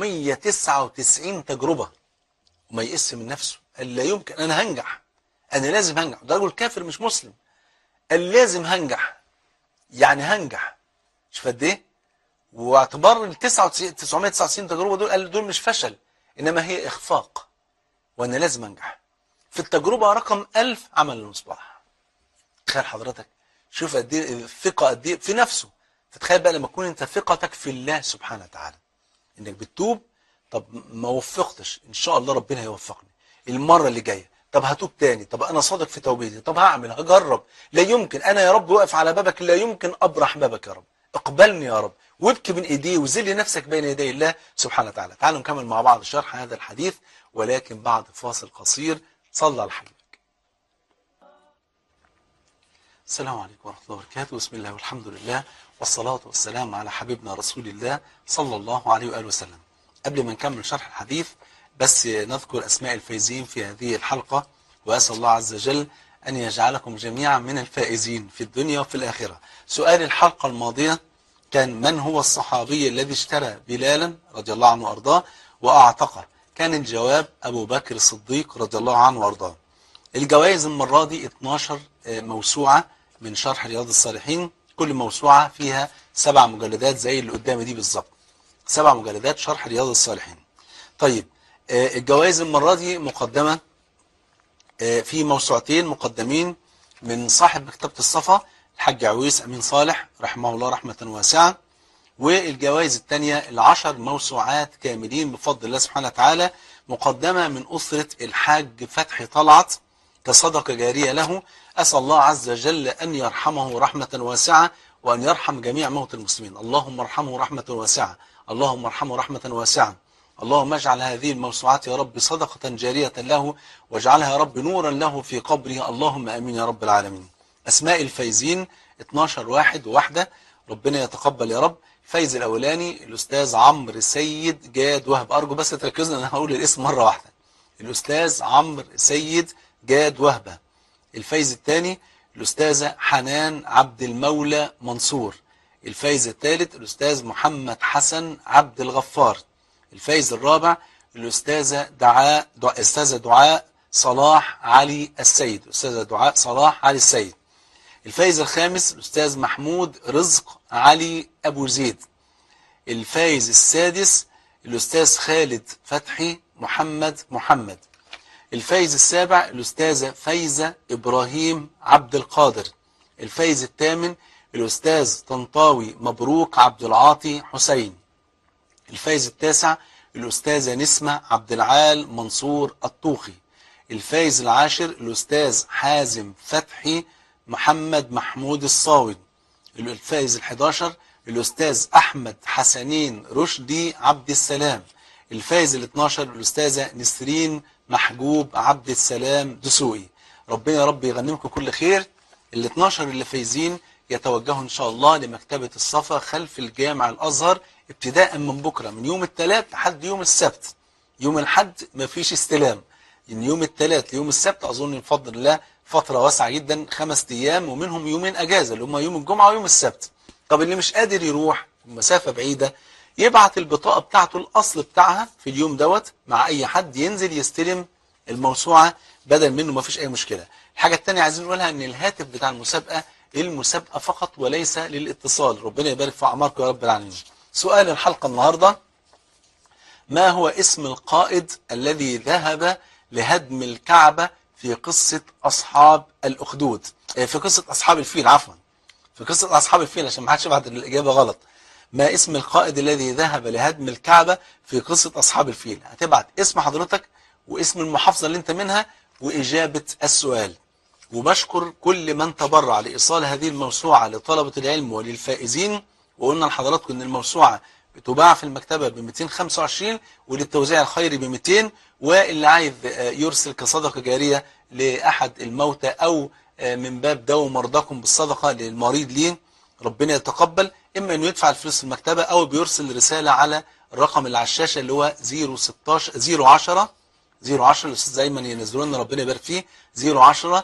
[SPEAKER 1] 999 تجربة وما يقس من نفسه قال لا يمكن أنا هنجح أنا لازم هنجح ده رجل كافر مش مسلم قال لازم هنجح يعني هنجح شوف قد إيه واعتبار ال 999 تجربة دول قال دول مش فشل إنما هي إخفاق وأنا لازم أنجح في التجربة رقم 1000 عمل المصباح تخيل حضرتك شوف قد ايه الثقة قد ايه في نفسه فتخيل بقى لما تكون انت ثقتك في الله سبحانه وتعالى انك بتتوب طب ما وفقتش ان شاء الله ربنا هيوفقني المرة اللي جاية طب هتوب تاني طب انا صادق في توبتي طب هعمل هجرب لا يمكن انا يا رب واقف على بابك لا يمكن ابرح بابك يا رب اقبلني يا رب وابكي من ايديه وذل نفسك بين يدي الله سبحانه وتعالى تعالوا نكمل مع بعض شرح هذا الحديث ولكن بعد فاصل قصير صلى على حبيبك السلام عليكم ورحمة الله وبركاته بسم الله والحمد لله والصلاة والسلام على حبيبنا رسول الله صلى الله عليه وآله وسلم قبل ما نكمل شرح الحديث بس نذكر أسماء الفائزين في هذه الحلقة وأسأل الله عز وجل أن يجعلكم جميعا من الفائزين في الدنيا وفي الآخرة سؤال الحلقة الماضية كان من هو الصحابي الذي اشترى بلالا رضي الله عنه وأرضاه وأعتقه كان الجواب أبو بكر الصديق رضي الله عنه وأرضاه الجوائز المرة دي 12 موسوعة من شرح رياض الصالحين كل موسوعة فيها سبع مجلدات زي اللي قدامي دي بالظبط سبع مجلدات شرح رياض الصالحين طيب الجوائز المرة دي مقدمة في موسوعتين مقدمين من صاحب مكتبة الصفا الحاج عويس أمين صالح رحمه الله رحمة واسعة والجوائز الثانية العشر موسوعات كاملين بفضل الله سبحانه وتعالى مقدمة من أسرة الحاج فتحي طلعت كصدقة جارية له أسأل الله عز وجل أن يرحمه رحمة واسعة وأن يرحم جميع موت المسلمين اللهم ارحمه رحمة واسعة اللهم ارحمه رحمة واسعة اللهم اجعل هذه الموسوعات يا رب صدقة جارية له واجعلها يا رب نورا له في قبره اللهم أمين يا رب العالمين أسماء الفايزين 12 واحد وواحدة ربنا يتقبل يا رب الفايز الأولاني الأستاذ عمرو سيد جاد وهب أرجو بس تركزنا أنا هقول الاسم مرة واحدة الأستاذ عمرو سيد جاد وهبة الفايز الثاني الأستاذة حنان عبد المولى منصور الفايز الثالث الأستاذ محمد حسن عبد الغفار الفايز الرابع الأستاذة دعاء دعاء أستاذة دعاء صلاح علي السيد أستاذة دعاء صلاح علي السيد الفايز الخامس الأستاذ محمود رزق علي أبو زيد الفايز السادس الأستاذ خالد فتحي محمد محمد الفايز السابع الأستاذة فايزة إبراهيم عبد القادر الفايز الثامن الأستاذ طنطاوي مبروك عبد العاطي حسين الفايز التاسع الأستاذة نسمة عبد العال منصور الطوخي الفايز العاشر الأستاذ حازم فتحي محمد محمود الصاوي الفايز الحداشر الأستاذ أحمد حسنين رشدي عبد السلام الفايز الاثناشر الأستاذة نسرين محجوب عبد السلام دسوقي ربنا يا رب يغنمكم كل خير ال 12 اللي فايزين يتوجهوا إن شاء الله لمكتبة الصفا خلف الجامع الأزهر ابتداء من بكرة من يوم الثلاث لحد يوم السبت يوم الحد مفيش استلام من يوم الثلاث ليوم السبت أظن بفضل الله فترة واسعة جدا خمس أيام ومنهم يومين أجازة اللي هم يوم الجمعة ويوم السبت طب اللي مش قادر يروح مسافة بعيدة يبعت البطاقة بتاعته الأصل بتاعها في اليوم دوت مع أي حد ينزل يستلم الموسوعة بدل منه ما فيش أي مشكلة الحاجة التانية عايزين نقولها أن الهاتف بتاع المسابقة المسابقة فقط وليس للاتصال ربنا يبارك في أعماركم يا رب العالمين سؤال الحلقة النهاردة ما هو اسم القائد الذي ذهب لهدم الكعبة في قصة أصحاب الأخدود في قصة أصحاب الفيل عفوا في قصة أصحاب الفيل عشان ما حدش يبعت الإجابة غلط ما اسم القائد الذي ذهب لهدم الكعبة في قصة أصحاب الفيل هتبعت اسم حضرتك واسم المحافظة اللي انت منها وإجابة السؤال وبشكر كل من تبرع لإيصال هذه الموسوعة لطلبة العلم وللفائزين وقلنا لحضراتكم ان الموسوعة بتباع في المكتبة ب 225 وللتوزيع الخيري ب 200 واللي عايز يرسل كصدقة جارية لأحد الموتى أو من باب داو مرضاكم بالصدقة للمريض ليه ربنا يتقبل إما أنه يدفع الفلوس في المكتبة أو بيرسل رسالة على الرقم اللي على الشاشة اللي هو 016 010 010 الأستاذ أيمن ينزلوا لنا ربنا يبارك فيه 010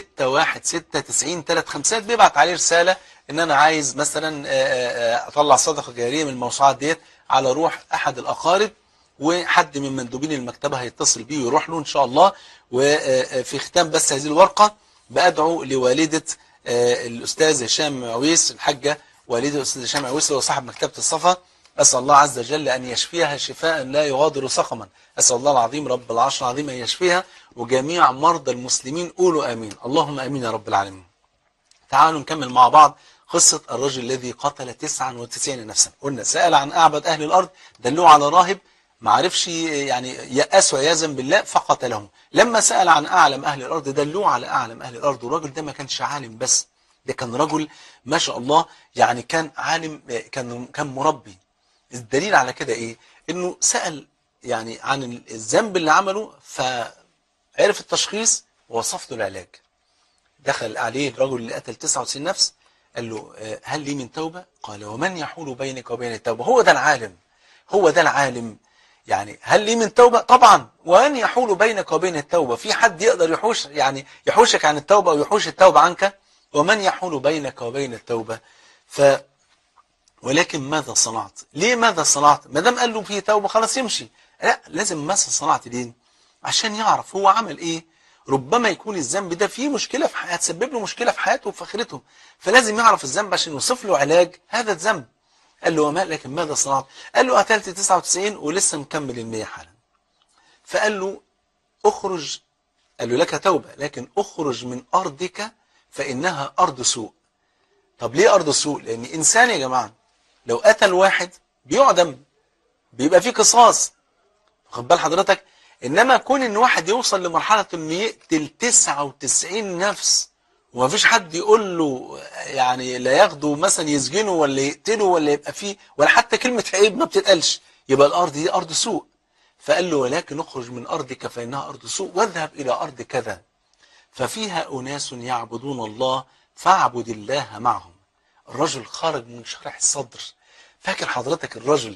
[SPEAKER 1] 616 3 خمسات بيبعت عليه رسالة ان انا عايز مثلا اطلع صدقة جارية من الموسوعات ديت على روح احد الاقارب وحد من مندوبين المكتبة هيتصل بيه ويروح له ان شاء الله وفي ختام بس هذه الورقة بأدعو لوالدة الاستاذ هشام عويس الحاجة والدة الاستاذ هشام عويس هو صاحب مكتبة الصفا أسأل الله عز وجل أن يشفيها شفاء لا يغادر سقما أسأل الله العظيم رب العرش العظيم أن يشفيها وجميع مرضى المسلمين قولوا آمين اللهم آمين يا رب العالمين تعالوا نكمل مع بعض قصة الرجل الذي قتل 99 نفسا قلنا سأل عن أعبد أهل الأرض دلوه على راهب ما عرفش يعني يأس ويأذن بالله فقتله لما سأل عن أعلم أهل الأرض دلوه على أعلم أهل الأرض والراجل ده ما كانش عالم بس ده كان رجل ما شاء الله يعني كان عالم كان كان مربي الدليل على كده إيه إنه سأل يعني عن الذنب اللي عمله فعرف التشخيص ووصف له العلاج دخل عليه الرجل اللي قتل 99 نفس قال له هل لي من توبة قال ومن يحول بينك وبين التوبة هو ده العالم هو ده العالم يعني هل لي من توبة طبعا ومن يحول بينك وبين التوبة في حد يقدر يحوش يعني يحوشك عن التوبة أو يحوش التوبة عنك ومن يحول بينك وبين التوبة ف ولكن ماذا صنعت ليه ماذا صنعت ما دام قال له في توبة خلاص يمشي لا لازم ماذا صنعت ليه عشان يعرف هو عمل ايه ربما يكون الذنب ده فيه مشكلة في حياته تسبب له مشكلة في حياته وفي آخرته فلازم يعرف الذنب عشان يوصف له علاج هذا الذنب قال له وما لكن ماذا صنعت قال له قتلت 99 ولسه مكمل ال100 حالا فقال له اخرج قال له لك توبة لكن اخرج من أرضك فإنها أرض سوء طب ليه ارض سوء لان انسان يا جماعه لو قتل واحد بيعدم بيبقى فيه قصاص واخد بال حضرتك انما كون ان واحد يوصل لمرحله انه يقتل 99 نفس ومفيش حد يقول له يعني لا ياخده مثلا يسجنه ولا يقتله ولا يبقى فيه ولا حتى كلمه عيب ما بتتقالش يبقى الارض دي ارض سوء فقال له ولكن اخرج من ارضك فانها ارض سوء واذهب الى ارض كذا ففيها اناس يعبدون الله فاعبد الله معهم الرجل خرج من شرح الصدر فاكر حضرتك الرجل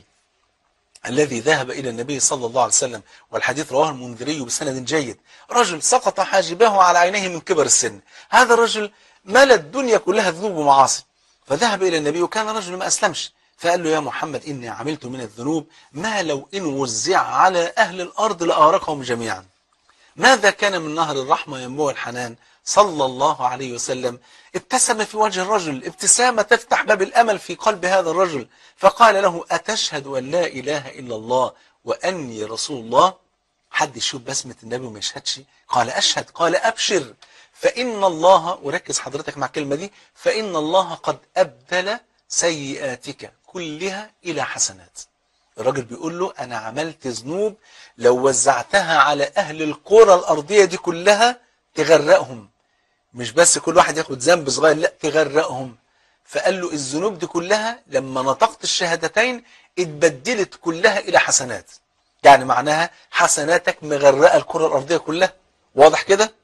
[SPEAKER 1] الذي ذهب إلى النبي صلى الله عليه وسلم والحديث رواه المنذري بسند جيد رجل سقط حاجبه على عينيه من كبر السن هذا الرجل ملا الدنيا كلها ذنوب ومعاصي فذهب إلى النبي وكان رجل ما أسلمش فقال له يا محمد إني عملت من الذنوب ما لو إن وزع على أهل الأرض لأغرقهم جميعا ماذا كان من نهر الرحمة ينبوع الحنان صلى الله عليه وسلم ابتسم في وجه الرجل ابتسامة تفتح باب الأمل في قلب هذا الرجل فقال له أتشهد أن لا إله إلا الله وأني رسول الله حد يشوف بسمة النبي وما يشهدش قال أشهد قال أبشر فإن الله وركز حضرتك مع الكلمة دي فإن الله قد أبدل سيئاتك كلها إلى حسنات الراجل بيقول له أنا عملت ذنوب لو وزعتها على أهل القرى الأرضية دي كلها تغرقهم مش بس كل واحد ياخد ذنب صغير لا تغرقهم فقال له الذنوب دي كلها لما نطقت الشهادتين اتبدلت كلها إلى حسنات يعني معناها حسناتك مغرقة الكرة الأرضية كلها واضح كده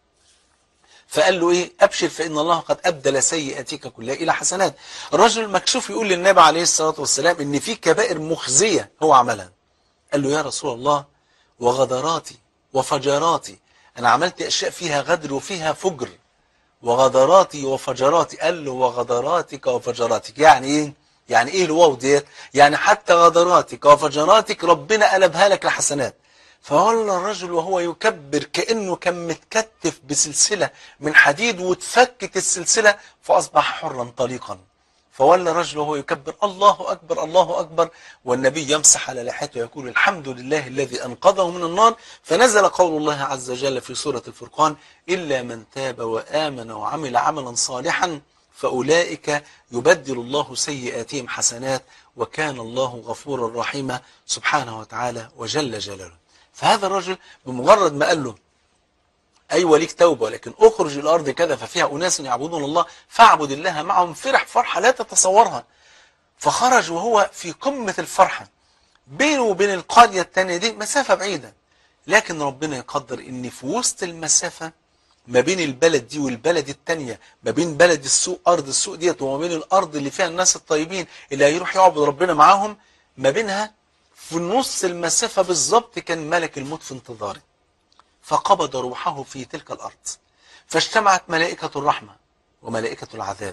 [SPEAKER 1] فقال له ايه ابشر فان الله قد ابدل سيئاتك كلها الى حسنات الرجل المكشوف يقول للنبي عليه الصلاه والسلام ان في كبائر مخزيه هو عملها قال له يا رسول الله وغدراتي وفجراتي انا عملت اشياء فيها غدر وفيها فجر وغدراتي وفجراتي قال له وغدراتك وفجراتك يعني ايه يعني ايه الواو ديت يعني حتى غدراتك وفجراتك ربنا قلبها لك لحسنات فولى الرجل وهو يكبر كأنه كان متكتف بسلسلة من حديد واتفكت السلسلة فأصبح حرا طليقا فولى الرجل وهو يكبر الله أكبر الله أكبر والنبي يمسح على لحيته ويقول الحمد لله الذي أنقذه من النار فنزل قول الله عز وجل في سورة الفرقان إلا من تاب وآمن وعمل عملا صالحا فأولئك يبدل الله سيئاتهم حسنات وكان الله غفورا رحيما سبحانه وتعالى وجل جلاله فهذا الرجل بمجرد ما قال له أيوة ليك توبة ولكن أخرج الأرض كذا ففيها أناس يعبدون الله فاعبد الله معهم فرح فرحة لا تتصورها فخرج وهو في قمة الفرحة بينه وبين القرية التانية دي مسافة بعيدة لكن ربنا يقدر ان في وسط المسافة ما بين البلد دي والبلد التانية ما بين بلد السوق أرض السوق ديت وما بين الأرض اللي فيها الناس الطيبين اللي هيروح يعبد ربنا معاهم ما بينها في نص المسافة بالظبط كان ملك الموت في انتظاره فقبض روحه في تلك الأرض فاجتمعت ملائكة الرحمة وملائكة العذاب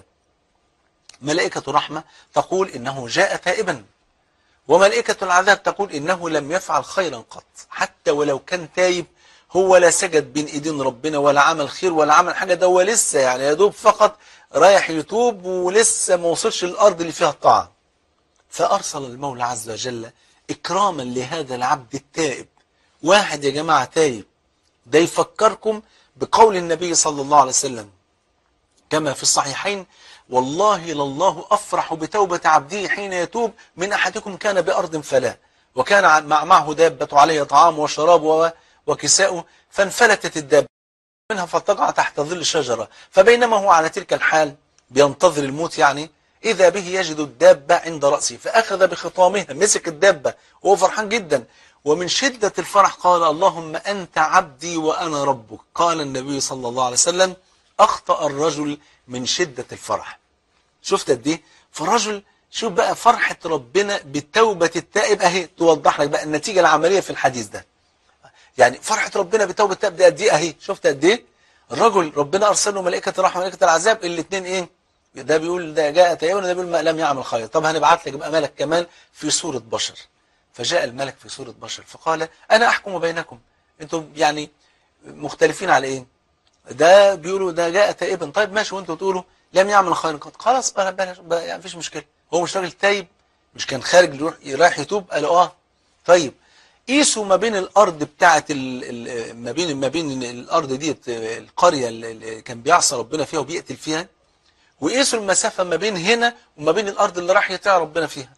[SPEAKER 1] ملائكة الرحمة تقول إنه جاء تائبا وملائكة العذاب تقول إنه لم يفعل خيرا قط حتى ولو كان تايب هو لا سجد بين ايدين ربنا ولا عمل خير ولا عمل حاجة ده هو لسه يعني يا دوب فقط رايح يتوب ولسه ما وصلش الأرض اللي فيها الطاعة فأرسل المولى عز وجل إكراما لهذا العبد التائب واحد يا جماعة تايب ده يفكركم بقول النبي صلى الله عليه وسلم كما في الصحيحين والله لله أفرح بتوبة عبده حين يتوب من أحدكم كان بأرض فلا وكان مع معه دابة عليها طعام وشراب وكساء فانفلتت الدابة منها فتقع تحت ظل شجرة فبينما هو على تلك الحال بينتظر الموت يعني إذا به يجد الدابة عند رأسه فأخذ بخطامها مسك الدابة وهو فرحان جدا ومن شدة الفرح قال اللهم أنت عبدي وأنا ربك قال النبي صلى الله عليه وسلم أخطأ الرجل من شدة الفرح شفت قد ايه فالرجل شوف بقى فرحة ربنا بتوبة التائب اهي توضح لك بقى النتيجة العملية في الحديث ده يعني فرحة ربنا بتوبة التائب دي قد ايه اهي شفت قد ايه الرجل ربنا ارسل له ملائكة الرحمة وملائكة العذاب الاثنين ايه ده بيقول ده جاء تائبا وده بيقول ما لم يعمل خير طب هنبعت لك بقى ملك كمان في صورة بشر فجاء الملك في صورة بشر فقال انا احكم بينكم انتم يعني مختلفين على ايه ده بيقولوا ده جاء تائبا طيب ماشي وانتوا تقولوا لم يعمل خيرا قط خلاص بقى بلاش بقى يعني مفيش مشكله هو مش راجل تايب مش كان خارج يروح رايح يتوب قال اه طيب قيسوا ما بين الارض بتاعه ما بين ما بين الارض ديت القريه اللي كان بيعصى ربنا فيها وبيقتل فيها وقيسوا المسافة ما بين هنا وما بين الأرض اللي راح يطيع ربنا فيها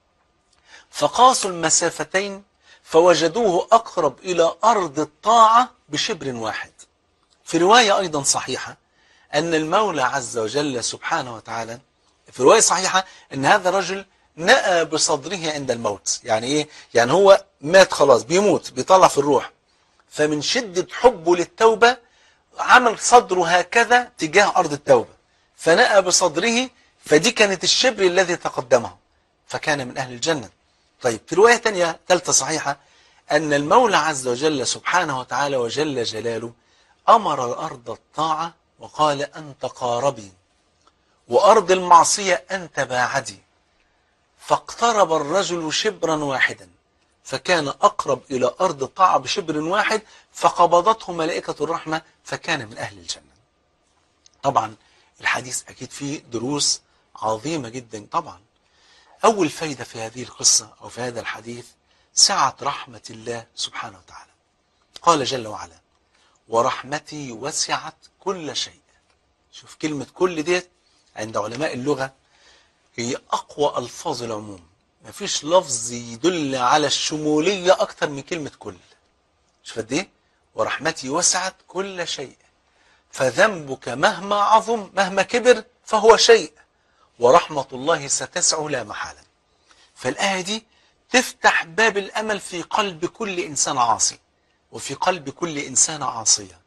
[SPEAKER 1] فقاسوا المسافتين فوجدوه أقرب إلى أرض الطاعة بشبر واحد في رواية أيضا صحيحة أن المولى عز وجل سبحانه وتعالى في رواية صحيحة أن هذا الرجل نأى بصدره عند الموت يعني إيه؟ يعني هو مات خلاص بيموت بيطلع في الروح فمن شدة حبه للتوبة عمل صدره هكذا تجاه أرض التوبة فنأى بصدره فدي كانت الشبر الذي تقدمه فكان من أهل الجنة طيب في رواية تانية ثالثة صحيحة أن المولى عز وجل سبحانه وتعالى وجل جلاله أمر الأرض الطاعة وقال أنت قاربي وأرض المعصية أنت باعدي فاقترب الرجل شبرا واحدا فكان أقرب إلى أرض الطاعة بشبر واحد فقبضته ملائكة الرحمة فكان من أهل الجنة طبعا الحديث أكيد فيه دروس عظيمة جدا طبعا أول فايدة في هذه القصة أو في هذا الحديث سعة رحمة الله سبحانه وتعالى قال جل وعلا ورحمتي وسعت كل شيء شوف كلمة كل ديت عند علماء اللغة هي أقوى ألفاظ العموم مفيش لفظ يدل على الشمولية أكتر من كلمة كل شوف قد إيه ورحمتي وسعت كل شيء فذنبك مهما عظم مهما كبر فهو شيء ورحمة الله ستسع لا محالة فالآية دي تفتح باب الأمل في قلب كل إنسان عاصي وفي قلب كل إنسانة عاصية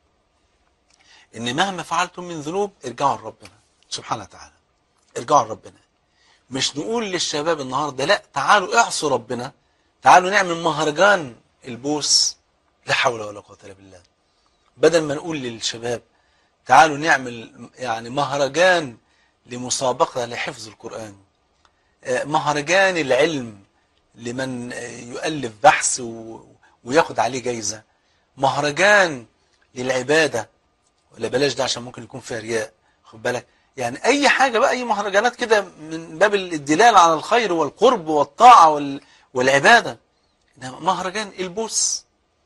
[SPEAKER 1] إن مهما فعلتم من ذنوب ارجعوا لربنا سبحانه وتعالى ارجعوا لربنا مش نقول للشباب النهارده لا تعالوا اعصوا ربنا تعالوا نعمل مهرجان البوس لا حول ولا قوه الا بالله بدل ما نقول للشباب تعالوا نعمل يعني مهرجان لمسابقه لحفظ القران مهرجان العلم لمن يؤلف بحث وياخد عليه جايزه مهرجان للعباده ولا بلاش ده عشان ممكن يكون فيها رياء خد بالك يعني اي حاجة بقى اي مهرجانات كده من باب الدلال على الخير والقرب والطاعة وال... والعبادة مهرجان البوس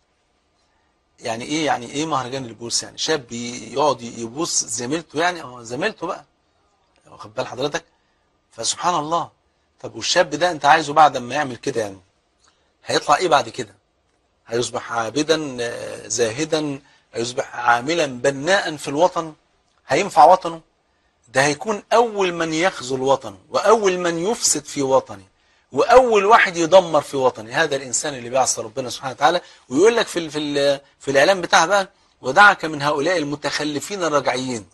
[SPEAKER 1] يعني ايه يعني ايه مهرجان البوس يعني شاب يقعد يبوس زميلته يعني اه زميلته بقى واخد بال حضرتك فسبحان الله طب والشاب ده انت عايزه بعد ما يعمل كده يعني هيطلع ايه بعد كده هيصبح عابدا زاهدا هيصبح عاملا بناء في الوطن هينفع وطنه ده هيكون أول من يخذل وطنه وأول من يفسد في وطنه وأول واحد يدمر في وطنه هذا الإنسان اللي بيعصى ربنا سبحانه وتعالى ويقول لك في ال في ال في الإعلام بتاعه بقى ودعك من هؤلاء المتخلفين الرجعيين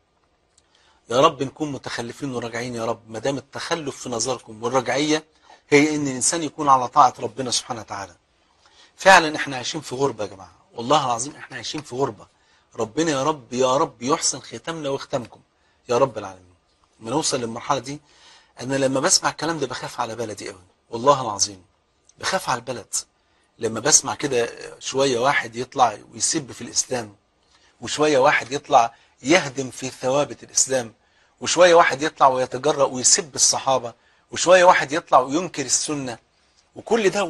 [SPEAKER 1] يا رب نكون متخلفين وراجعين يا رب ما دام التخلف في نظركم والرجعية هي إن الإنسان يكون على طاعة ربنا سبحانه وتعالى فعلا إحنا عايشين في غربة يا جماعة والله العظيم إحنا عايشين في غربة ربنا يا رب يا رب يحسن ختامنا وختامكم يا رب العالمين لما نوصل للمرحلة دي أنا لما بسمع الكلام ده بخاف على بلدي قوي والله العظيم بخاف على البلد لما بسمع كده شوية واحد يطلع ويسب في الإسلام وشوية واحد يطلع يهدم في ثوابت الإسلام وشوية واحد يطلع ويتجرأ ويسب الصحابة وشوية واحد يطلع وينكر السنة وكل ده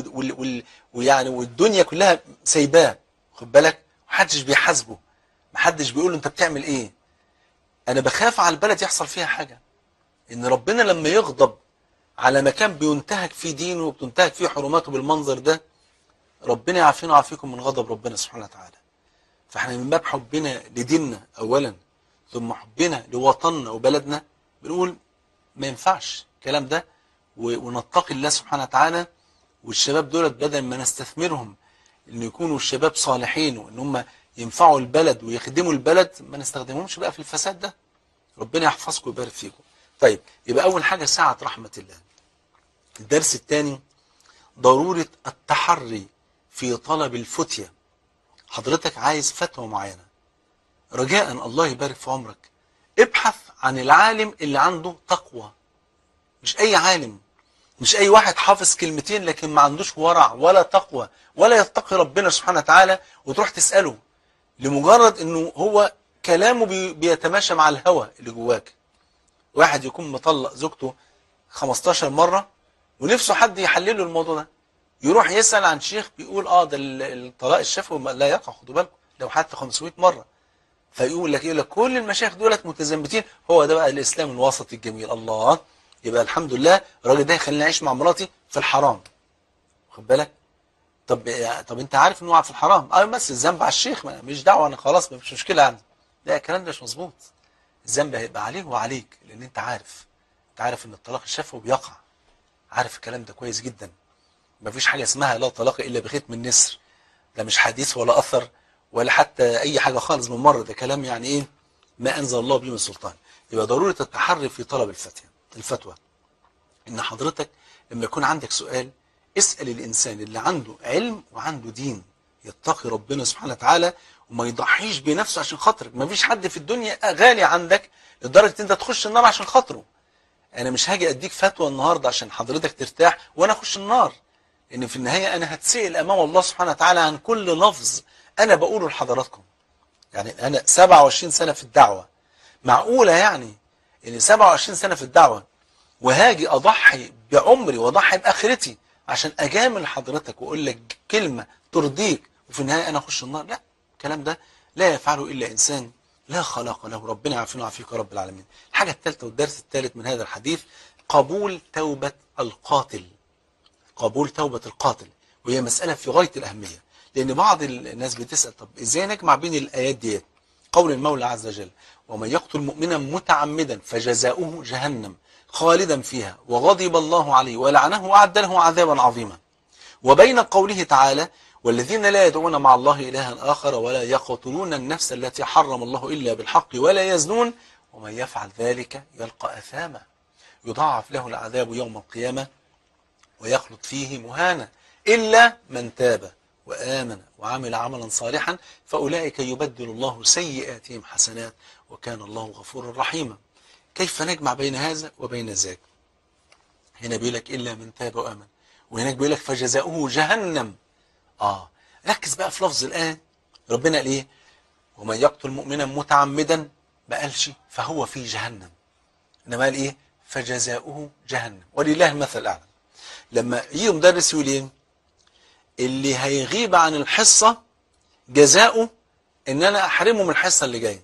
[SPEAKER 1] ويعني والدنيا كلها سايباه خد بالك محدش بيحاسبه محدش بيقول له انت بتعمل ايه انا بخاف على البلد يحصل فيها حاجة ان ربنا لما يغضب على مكان بينتهك فيه دينه وبتنتهك فيه حرماته بالمنظر ده ربنا يعافينا ويعافيكم من غضب ربنا سبحانه وتعالى فاحنا من باب حبنا لديننا اولا ثم حبنا لوطننا وبلدنا بنقول ما ينفعش الكلام ده ونتقي الله سبحانه وتعالى والشباب دولت بدل ما نستثمرهم ان يكونوا الشباب صالحين وان هم ينفعوا البلد ويخدموا البلد ما نستخدمهمش بقى في الفساد ده ربنا يحفظكم ويبارك فيكم طيب يبقى اول حاجة ساعة رحمة الله الدرس الثاني ضرورة التحري في طلب الفتية حضرتك عايز فتوى معينة رجاء الله يبارك في عمرك ابحث عن العالم اللي عنده تقوى مش اي عالم مش اي واحد حافظ كلمتين لكن ما عندوش ورع ولا تقوى ولا يتقي ربنا سبحانه وتعالى وتروح تسأله لمجرد انه هو كلامه بي بيتماشى مع الهوى اللي جواك واحد يكون مطلق زوجته 15 مرة ونفسه حد يحلله الموضوع ده يروح يسأل عن شيخ بيقول اه ده الطلاق الشفوي لا يقع خدوا بالكم لو حتى 500 مرة فيقول لك يقول لك كل المشايخ دولت متزمتين هو ده بقى الاسلام الوسط الجميل الله يبقى الحمد لله الراجل ده يخليني اعيش مع مراتي في الحرام خد بالك طب طب انت عارف انه في الحرام اه بس الذنب على الشيخ ما مش دعوه انا خلاص مش مشكله عندي لا الكلام ده مش مظبوط الذنب هيبقى عليه وعليك لان انت عارف انت عارف ان الطلاق الشفوي بيقع عارف الكلام ده كويس جدا مفيش حاجه اسمها لا طلاق الا بختم النسر ده مش حديث ولا اثر ولا حتى اي حاجه خالص من مره ده كلام يعني ايه ما انزل الله به من سلطان يبقى ضروره التحري في طلب الفتوى الفتوى ان حضرتك لما يكون عندك سؤال اسال الانسان اللي عنده علم وعنده دين يتقي ربنا سبحانه وتعالى وما يضحيش بنفسه عشان خاطرك ما فيش حد في الدنيا غالي عندك لدرجه انت تخش النار عشان خاطره انا مش هاجي اديك فتوى النهارده عشان حضرتك ترتاح وانا اخش النار ان في النهايه انا هتسال امام الله سبحانه وتعالى عن كل لفظ انا بقوله لحضراتكم يعني انا 27 سنه في الدعوه معقوله يعني ان 27 سنه في الدعوه وهاجي اضحي بعمري واضحي باخرتي عشان اجامل حضرتك واقول لك كلمه ترضيك وفي النهايه انا اخش النار لا الكلام ده لا يفعله الا انسان لا خلاق له ربنا يعافينا ويعافيك يا رب العالمين الحاجه الثالثه والدرس الثالث من هذا الحديث قبول توبه القاتل قبول توبه القاتل وهي مساله في غايه الاهميه لان بعض الناس بتسال طب ازاي نجمع بين الايات ديت قول المولى عز وجل ومن يقتل مؤمنا متعمدا فجزاؤه جهنم خالدا فيها وغضب الله عليه ولعنه وأعد له عذابا عظيما وبين قوله تعالى والذين لا يدعون مع الله إلها آخر ولا يقتلون النفس التي حرم الله إلا بالحق ولا يزنون ومن يفعل ذلك يلقى أثاما يضاعف له العذاب يوم القيامة ويخلط فيه مهانا إلا من تاب وآمن وعمل عملا صالحا فأولئك يبدل الله سيئاتهم حسنات وكان الله غفورا رحيما كيف نجمع بين هذا وبين ذاك هنا بيقول لك إلا من تاب وآمن وهناك بيقول لك فجزاؤه جهنم آه ركز بقى في لفظ الآن ربنا قال إيه ومن يقتل مؤمنا متعمدا ما قالش فهو في جهنم إنما قال إيه فجزاؤه جهنم ولله المثل الأعلى لما يجي مدرس يقول إيه اللي هيغيب عن الحصة جزاؤه إن أنا أحرمه من الحصة اللي جايه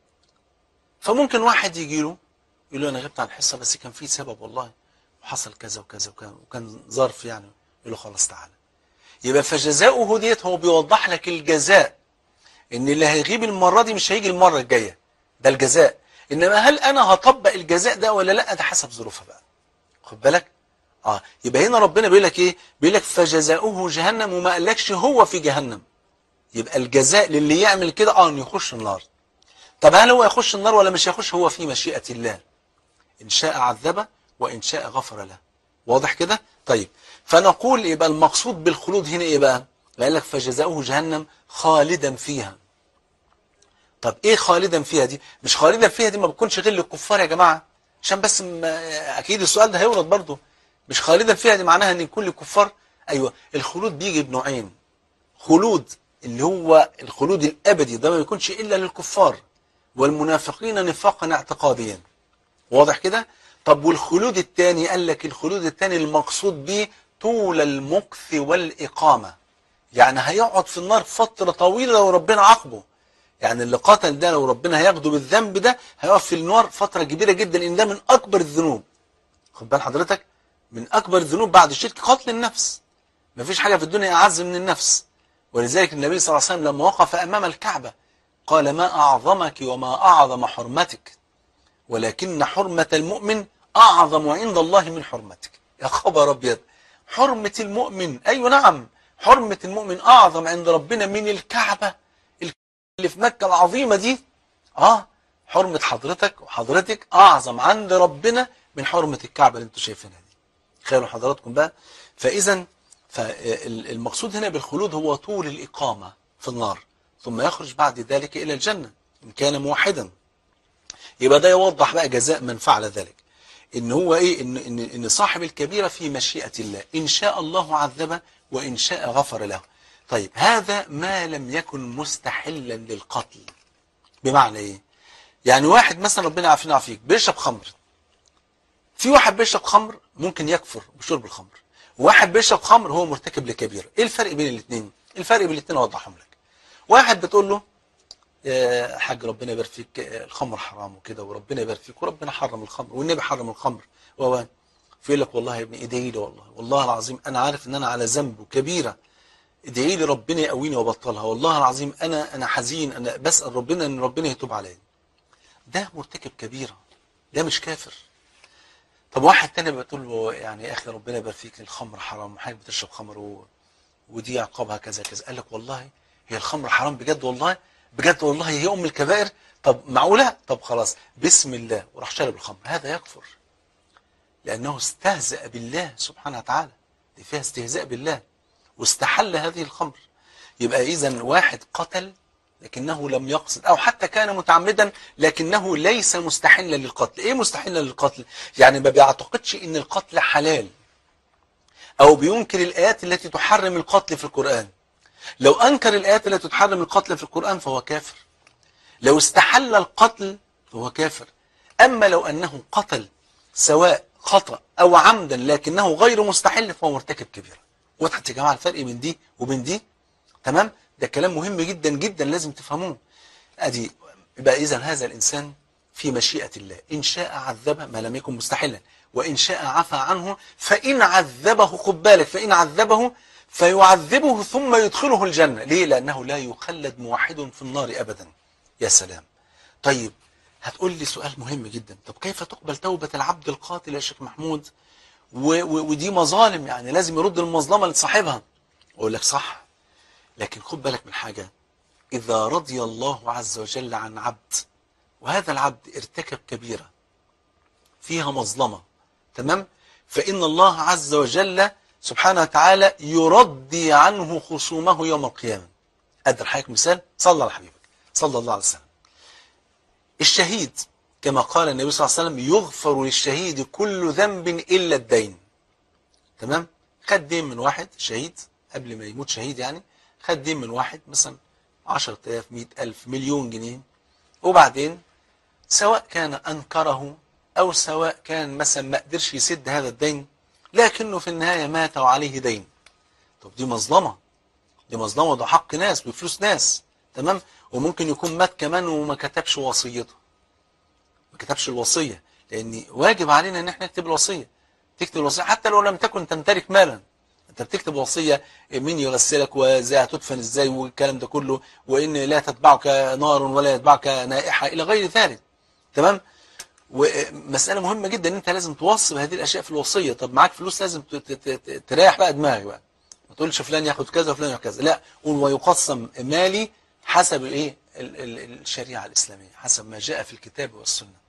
[SPEAKER 1] فممكن واحد يجي له يقول له انا غبت عن الحصه بس كان في سبب والله وحصل كذا وكذا وكان وكان ظرف يعني يقول له خلاص تعالى يبقى فجزاؤه ديت هو بيوضح لك الجزاء ان اللي هيغيب المره دي مش هيجي المره الجايه ده الجزاء انما هل انا هطبق الجزاء ده ولا لا ده حسب ظروفها بقى خد بالك اه يبقى هنا ربنا بيقول لك ايه بيقول لك فجزاؤه جهنم وما قالكش هو في جهنم يبقى الجزاء للي يعمل كده اه انه يخش النار طب هل هو يخش النار ولا مش يخش هو في مشيئة الله إن شاء عذبه وإن شاء غفر له واضح كده طيب فنقول يبقى المقصود بالخلود هنا إيه بقى قال لك فجزاؤه جهنم خالدا فيها طب إيه خالدا فيها دي مش خالدا فيها دي ما بتكونش غير للكفار يا جماعة عشان بس ما أكيد السؤال ده هيورد برضه مش خالدا فيها دي معناها ان يكون للكفار ايوه الخلود بيجي بنوعين خلود اللي هو الخلود الابدي ده ما بيكونش الا للكفار والمنافقين نفاقا اعتقاديا واضح كده طب والخلود الثاني قال لك الخلود الثاني المقصود به طول المكث والإقامة يعني هيقعد في النار فترة طويلة لو ربنا عاقبه يعني اللي قتل ده لو ربنا هياخده بالذنب ده هيقف في النار فترة كبيرة جدا لأن ده من أكبر الذنوب خد بال حضرتك من أكبر الذنوب بعد الشرك قتل النفس مفيش حاجة في الدنيا أعز من النفس ولذلك النبي صلى الله عليه وسلم لما وقف أمام الكعبة قال ما أعظمك وما أعظم حرمتك ولكن حرمة المؤمن أعظم عند الله من حرمتك يا خبر أبيض حرمة المؤمن أيوة نعم حرمة المؤمن أعظم عند ربنا من الكعبة اللي في مكة العظيمة دي آه حرمة حضرتك وحضرتك أعظم عند ربنا من حرمة الكعبة اللي انتوا شايفينها دي تخيلوا حضراتكم بقى فإذا فالمقصود هنا بالخلود هو طول الإقامة في النار ثم يخرج بعد ذلك إلى الجنة إن كان موحدا يبقى ده يوضح بقى جزاء من فعل ذلك إن هو إيه إن, إن, إن صاحب الكبيرة في مشيئة الله إن شاء الله عذبه وإن شاء غفر له طيب هذا ما لم يكن مستحلا للقتل بمعنى إيه يعني واحد مثلا ربنا عافينا وعافيك بيشرب خمر في واحد بيشرب خمر ممكن يكفر بشرب الخمر واحد بيشرب خمر هو مرتكب لكبيرة ايه الفرق بين الاثنين الفرق بين الاثنين اوضحهم لك واحد بتقول له يا حاج ربنا يبارك فيك آه، الخمر حرام وكده وربنا يبارك فيك وربنا حرم الخمر والنبي حرم الخمر و فيقول لك والله يا ابني ادعي لي والله والله العظيم انا عارف ان انا على ذنب كبيره ادعي لي ربنا يقويني وابطلها والله العظيم انا انا حزين انا بسال ربنا ان ربنا يتوب عليا ده مرتكب كبيره ده مش كافر طب واحد تاني بتقول له يعني يا اخي ربنا يبارك فيك الخمر حرام وحضرتك بتشرب خمر و... ودي عقابها كذا كذا قال لك والله هي الخمر حرام بجد والله بجد والله هي ام الكبائر طب معقوله طب خلاص بسم الله وراح شرب الخمر هذا يكفر لانه استهزأ بالله سبحانه وتعالى دي فيها استهزاء بالله واستحل هذه الخمر يبقى اذا واحد قتل لكنه لم يقصد او حتى كان متعمدا لكنه ليس مستحلا للقتل ايه مستحلا للقتل يعني ما بيعتقدش ان القتل حلال او بينكر الايات التي تحرم القتل في القرآن لو انكر الايات التي تحرم القتل في القرآن فهو كافر لو استحل القتل فهو كافر اما لو انه قتل سواء خطأ او عمدا لكنه غير مستحل فهو مرتكب كبيرة وضحت يا جماعة الفرق بين دي وبين دي تمام ده كلام مهم جدا جدا لازم تفهموه ادي يبقى اذا هذا الانسان في مشيئة الله ان شاء عذبه ما لم يكن مستحلا وان شاء عفى عنه فان عذبه خد بالك فان عذبه فيعذبه ثم يدخله الجنة ليه لانه لا يخلد موحد في النار ابدا يا سلام طيب هتقول لي سؤال مهم جدا طب كيف تقبل توبة العبد القاتل يا شيخ محمود و و ودي مظالم يعني لازم يرد المظلمة لصاحبها اقول لك صح لكن خد بالك من حاجة إذا رضي الله عز وجل عن عبد وهذا العبد ارتكب كبيرة فيها مظلمة تمام فإن الله عز وجل سبحانه وتعالى يرضي عنه خصومه يوم القيامة أدر حضرتك مثال صلى على حبيبك صلى الله عليه وسلم الشهيد كما قال النبي صلى الله عليه وسلم يغفر للشهيد كل ذنب إلا الدين تمام خد دين من واحد شهيد قبل ما يموت شهيد يعني خد دين من واحد مثلا 10000 100000 مليون جنيه وبعدين سواء كان أنكره أو سواء كان مثلا ما قدرش يسد هذا الدين لكنه في النهاية مات وعليه دين طب دي مظلمة دي مظلمة ده حق ناس بفلوس ناس تمام وممكن يكون مات كمان وما كتبش وصيته ما كتبش الوصية لأن واجب علينا ان احنا نكتب الوصية تكتب الوصية حتى لو لم تكن تمتلك مالا انت بتكتب وصية مين يغسلك وازاي هتدفن ازاي والكلام ده كله وان لا تتبعك نار ولا يتبعك نائحة الى غير ذلك تمام ومسألة مهمة جدا ان انت لازم توصي بهذه الاشياء في الوصية طب معاك فلوس لازم ت- ت- ت- تريح بقى دماغك بقى ما تقولش فلان ياخد كذا وفلان ياخد كذا لا قول ويقسم مالي حسب الايه ال- ال- الشريعة الاسلامية حسب ما جاء في الكتاب والسنة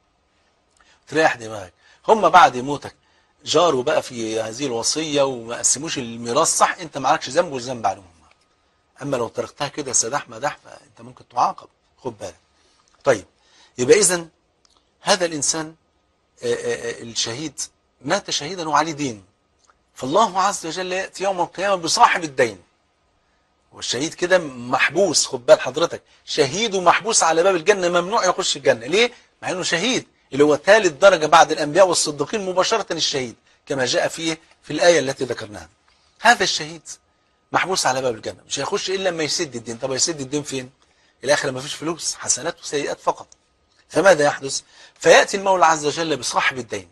[SPEAKER 1] تريح دماغك هم بعد موتك جاروا بقى في هذه الوصية وما قسموش الميراث صح انت معكش ذنب والذنب عليهم هم. اما لو تركتها كده سداح مداح فانت ممكن تعاقب خد بالك طيب يبقى اذا هذا الانسان آه، آه، آه، الشهيد مات شهيدا وعليه دين فالله عز وجل ياتي يوم القيامه بصاحب الدين والشهيد كده محبوس خد بال حضرتك شهيد ومحبوس على باب الجنه ممنوع يخش الجنه ليه مع انه شهيد اللي هو ثالث درجه بعد الانبياء والصديقين مباشره الشهيد كما جاء فيه في الايه التي ذكرناها هذا الشهيد محبوس على باب الجنه مش هيخش الا لما يسد الدين طب يسد الدين فين الاخره ما فيش فلوس حسنات وسيئات فقط فماذا يحدث فياتي المولى عز وجل بصاحب الدين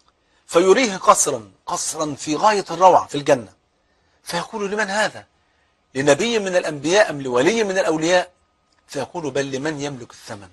[SPEAKER 1] فيريه قصرا قصرا في غايه الروعه في الجنه فيقول لمن هذا لنبي من الأنبياء أم لولي من الأولياء فيقول بل لمن يملك الثمن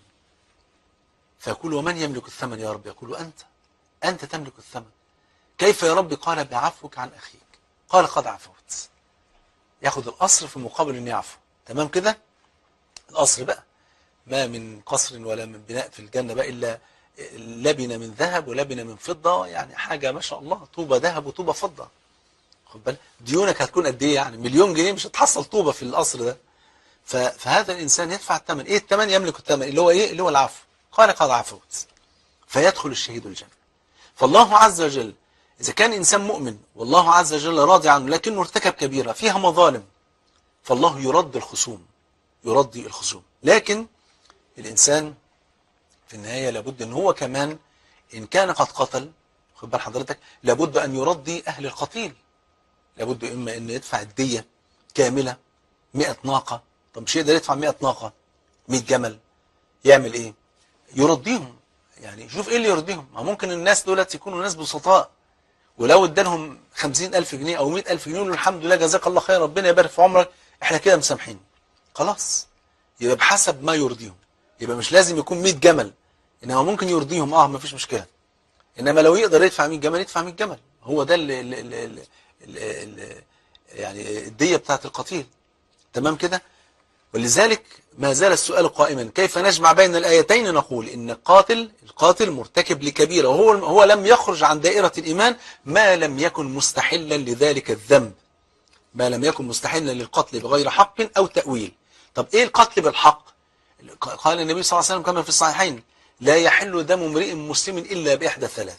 [SPEAKER 1] فيقول ومن يملك الثمن يا رب يقول أنت أنت تملك الثمن كيف يا رب قال بعفوك عن أخيك قال قد عفوت ياخد القصر في مقابل أن يعفو تمام كده القصر بقى ما من قصر ولا من بناء في الجنة بقى إلا لبنة من ذهب ولبنة من فضة يعني حاجة ما شاء الله طوبة ذهب وطوبة فضة خد بالك ديونك هتكون قد ايه يعني مليون جنيه مش هتحصل طوبة في القصر ده ف- فهذا الإنسان يدفع الثمن إيه الثمن يملك الثمن اللي هو إيه اللي هو العفو قال قد عفوت فيدخل الشهيد الجنة فالله عز وجل إذا كان إنسان مؤمن والله عز وجل راضي عنه لكنه ارتكب كبيرة فيها مظالم فالله يرد الخصوم يرضي الخصوم لكن الإنسان في النهاية لابد أن هو كمان إن كان قد قتل خد بال حضرتك لابد أن يرضي أهل القتيل لابد إما أن يدفع الدية كاملة 100 ناقة طب مش يقدر يدفع 100 ناقة 100 جمل يعمل ايه يرضيهم يعني شوف ايه اللي يرضيهم ما ممكن الناس دولت يكونوا ناس بسطاء ولو ادالهم 50000 جنيه او 100000 جنيه يقولوا الحمد لله جزاك الله خير ربنا يبارك في عمرك احنا كده مسامحين خلاص يبقى بحسب ما يرضيهم يبقى مش لازم يكون 100 جمل انما ممكن يرضيهم اه مفيش مشكله انما لو يقدر يدفع 100 جمل يدفع 100 جمل هو ده اللي اللي اللي اللي اللي يعني الديه بتاعت القتيل تمام كده ولذلك ما زال السؤال قائما كيف نجمع بين الآيتين نقول إن القاتل القاتل مرتكب لكبيرة وهو هو لم يخرج عن دائرة الإيمان ما لم يكن مستحلا لذلك الذنب ما لم يكن مستحلا للقتل بغير حق أو تأويل طب إيه القتل بالحق قال النبي صلى الله عليه وسلم كما في الصحيحين لا يحل دم امرئ مسلم إلا بإحدى ثلاث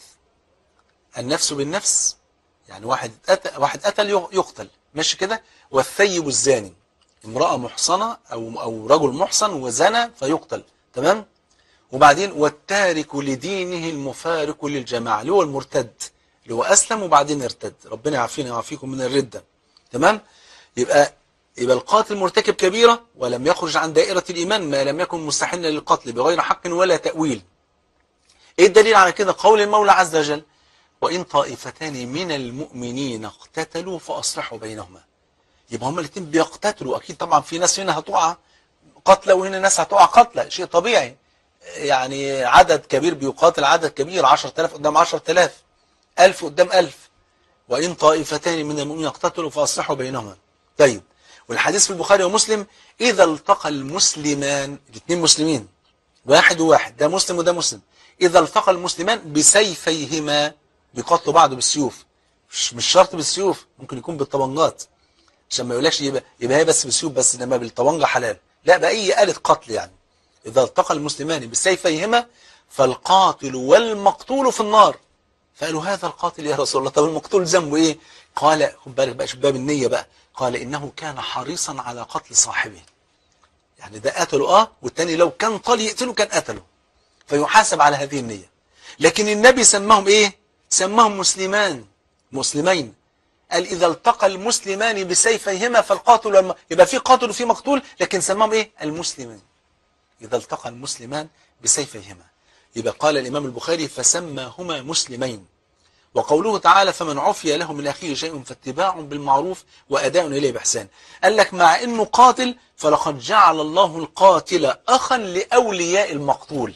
[SPEAKER 1] النفس بالنفس يعني واحد أتى واحد قتل يقتل ماشي كده والثيب الزاني امرأة محصنة أو أو رجل محصن وزنى فيقتل تمام وبعدين والتارك لدينه المفارق للجماعة اللي هو المرتد اللي هو أسلم وبعدين ارتد ربنا يعافينا ويعافيكم من الردة تمام يبقى يبقى القاتل مرتكب كبيرة ولم يخرج عن دائرة الإيمان ما لم يكن مستحلا للقتل بغير حق ولا تأويل ايه الدليل على كده قول المولى عز وجل وإن طائفتان من المؤمنين اقتتلوا فأصلحوا بينهما يبقى هما الاثنين بيقتتلوا اكيد طبعا في ناس هنا هتقع قتلى وهنا ناس هتقع قتلى شيء طبيعي يعني عدد كبير بيقاتل عدد كبير 10000 قدام 10000 1000 قدام 1000 وان طائفتان من المؤمنين اقتتلوا فاصلحوا بينهما طيب والحديث في البخاري ومسلم اذا التقى المسلمان الاثنين مسلمين واحد وواحد ده مسلم وده مسلم اذا التقى المسلمان بسيفيهما بيقاتلوا بعض بالسيوف مش مش شرط بالسيوف ممكن يكون بالطبنجات عشان ما يقولكش يبقى يبقى هي بس بالسيوف بس انما بالطبنجه حلال لا بأي آلة قتل يعني إذا التقى المسلمان بسيفيهما فالقاتل والمقتول في النار فقالوا هذا القاتل يا رسول الله طب المقتول ذنبه ايه قال خد بالك بقى شباب النية بقى قال إنه كان حريصا على قتل صاحبه يعني ده قتله اه والتاني لو كان طال يقتله كان قتله فيحاسب على هذه النية لكن النبي سماهم ايه سماهم مسلمان مسلمين قال إذا التقى المسلمان بسيفيهما فالقاتل والم... يبقى في قاتل وفي مقتول لكن سماهم إيه المسلمان إذا التقى المسلمان بسيفيهما يبقى قال الإمام البخاري فسماهما مسلمين وقوله تعالى فمن عفي له من أخيه شيء فاتباع بالمعروف وأداء إليه بإحسان قال لك مع أنه قاتل فلقد جعل الله القاتل أخا لأولياء المقتول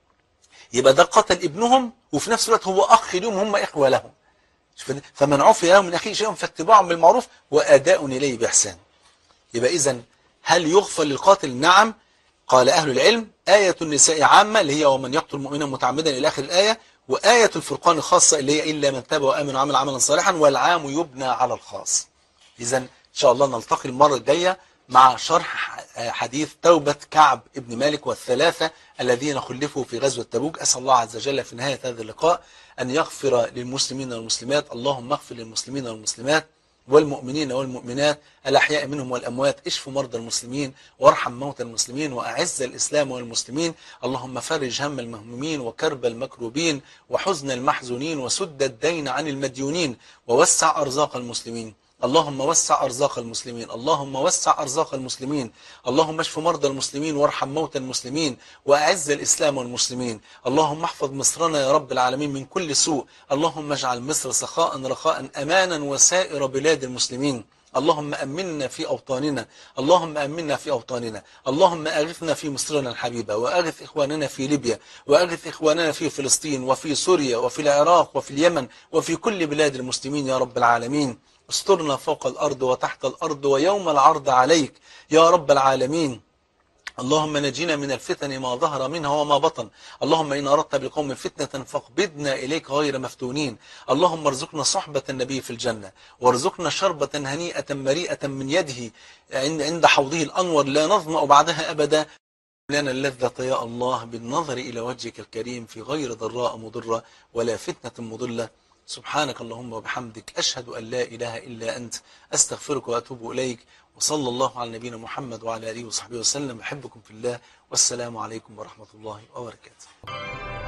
[SPEAKER 1] يبقى ده قتل ابنهم وفي نفس الوقت هو أخ لهم هم إخوة لهم فمن عفي له من أخيه شيء فاتباع بالمعروف وأداء إليه بإحسان يبقى إذا هل يغفر للقاتل نعم قال أهل العلم آية النساء عامة اللي هي ومن يقتل مؤمنا متعمدا إلى آخر الآية وآية الفرقان الخاصة اللي هي إلا من تاب وآمن وعمل عملا صالحا والعام يبنى على الخاص إذا إن شاء الله نلتقي المرة الجاية مع شرح حديث توبة كعب ابن مالك والثلاثة الذين خلفوا في غزوة تبوك أسأل الله عز وجل في نهاية هذا اللقاء أن يغفر للمسلمين والمسلمات اللهم اغفر للمسلمين والمسلمات والمؤمنين والمؤمنات الأحياء منهم والأموات اشف مرضى المسلمين وارحم موتى المسلمين وأعز الإسلام والمسلمين اللهم فرج هم المهمومين وكرب المكروبين وحزن المحزونين وسد الدين عن المديونين ووسع أرزاق المسلمين اللهم وسع أرزاق المسلمين اللهم وسع أرزاق المسلمين اللهم اشف مرضى المسلمين وارحم موتى المسلمين وأعز الإسلام والمسلمين اللهم احفظ مصرنا يا رب العالمين من كل سوء اللهم اجعل مصر سخاء رخاء أمانا وسائر بلاد المسلمين اللهم أمنا في أوطاننا اللهم أمنا في أوطاننا اللهم أغثنا في مصرنا الحبيبة وأغث إخواننا في ليبيا وأغث إخواننا في فلسطين وفي سوريا وفي العراق وفي اليمن وفي كل بلاد المسلمين يا رب العالمين استرنا فوق الأرض وتحت الأرض ويوم العرض عليك يا رب العالمين اللهم نجينا من الفتن ما ظهر منها وما بطن اللهم إن أردت بقوم فتنة فاقبضنا إليك غير مفتونين اللهم ارزقنا صحبة النبي في الجنة وارزقنا شربة هنيئة مريئة من يده عند حوضه الأنور لا نظمأ بعدها أبدا لنا اللذة يا الله بالنظر إلى وجهك الكريم في غير ضراء مضرة ولا فتنة مضلة سبحانك اللهم وبحمدك أشهد أن لا إله إلا أنت أستغفرك وأتوب إليك وصلى الله على نبينا محمد وعلى آله وصحبه وسلم أحبكم في الله والسلام عليكم ورحمة الله وبركاته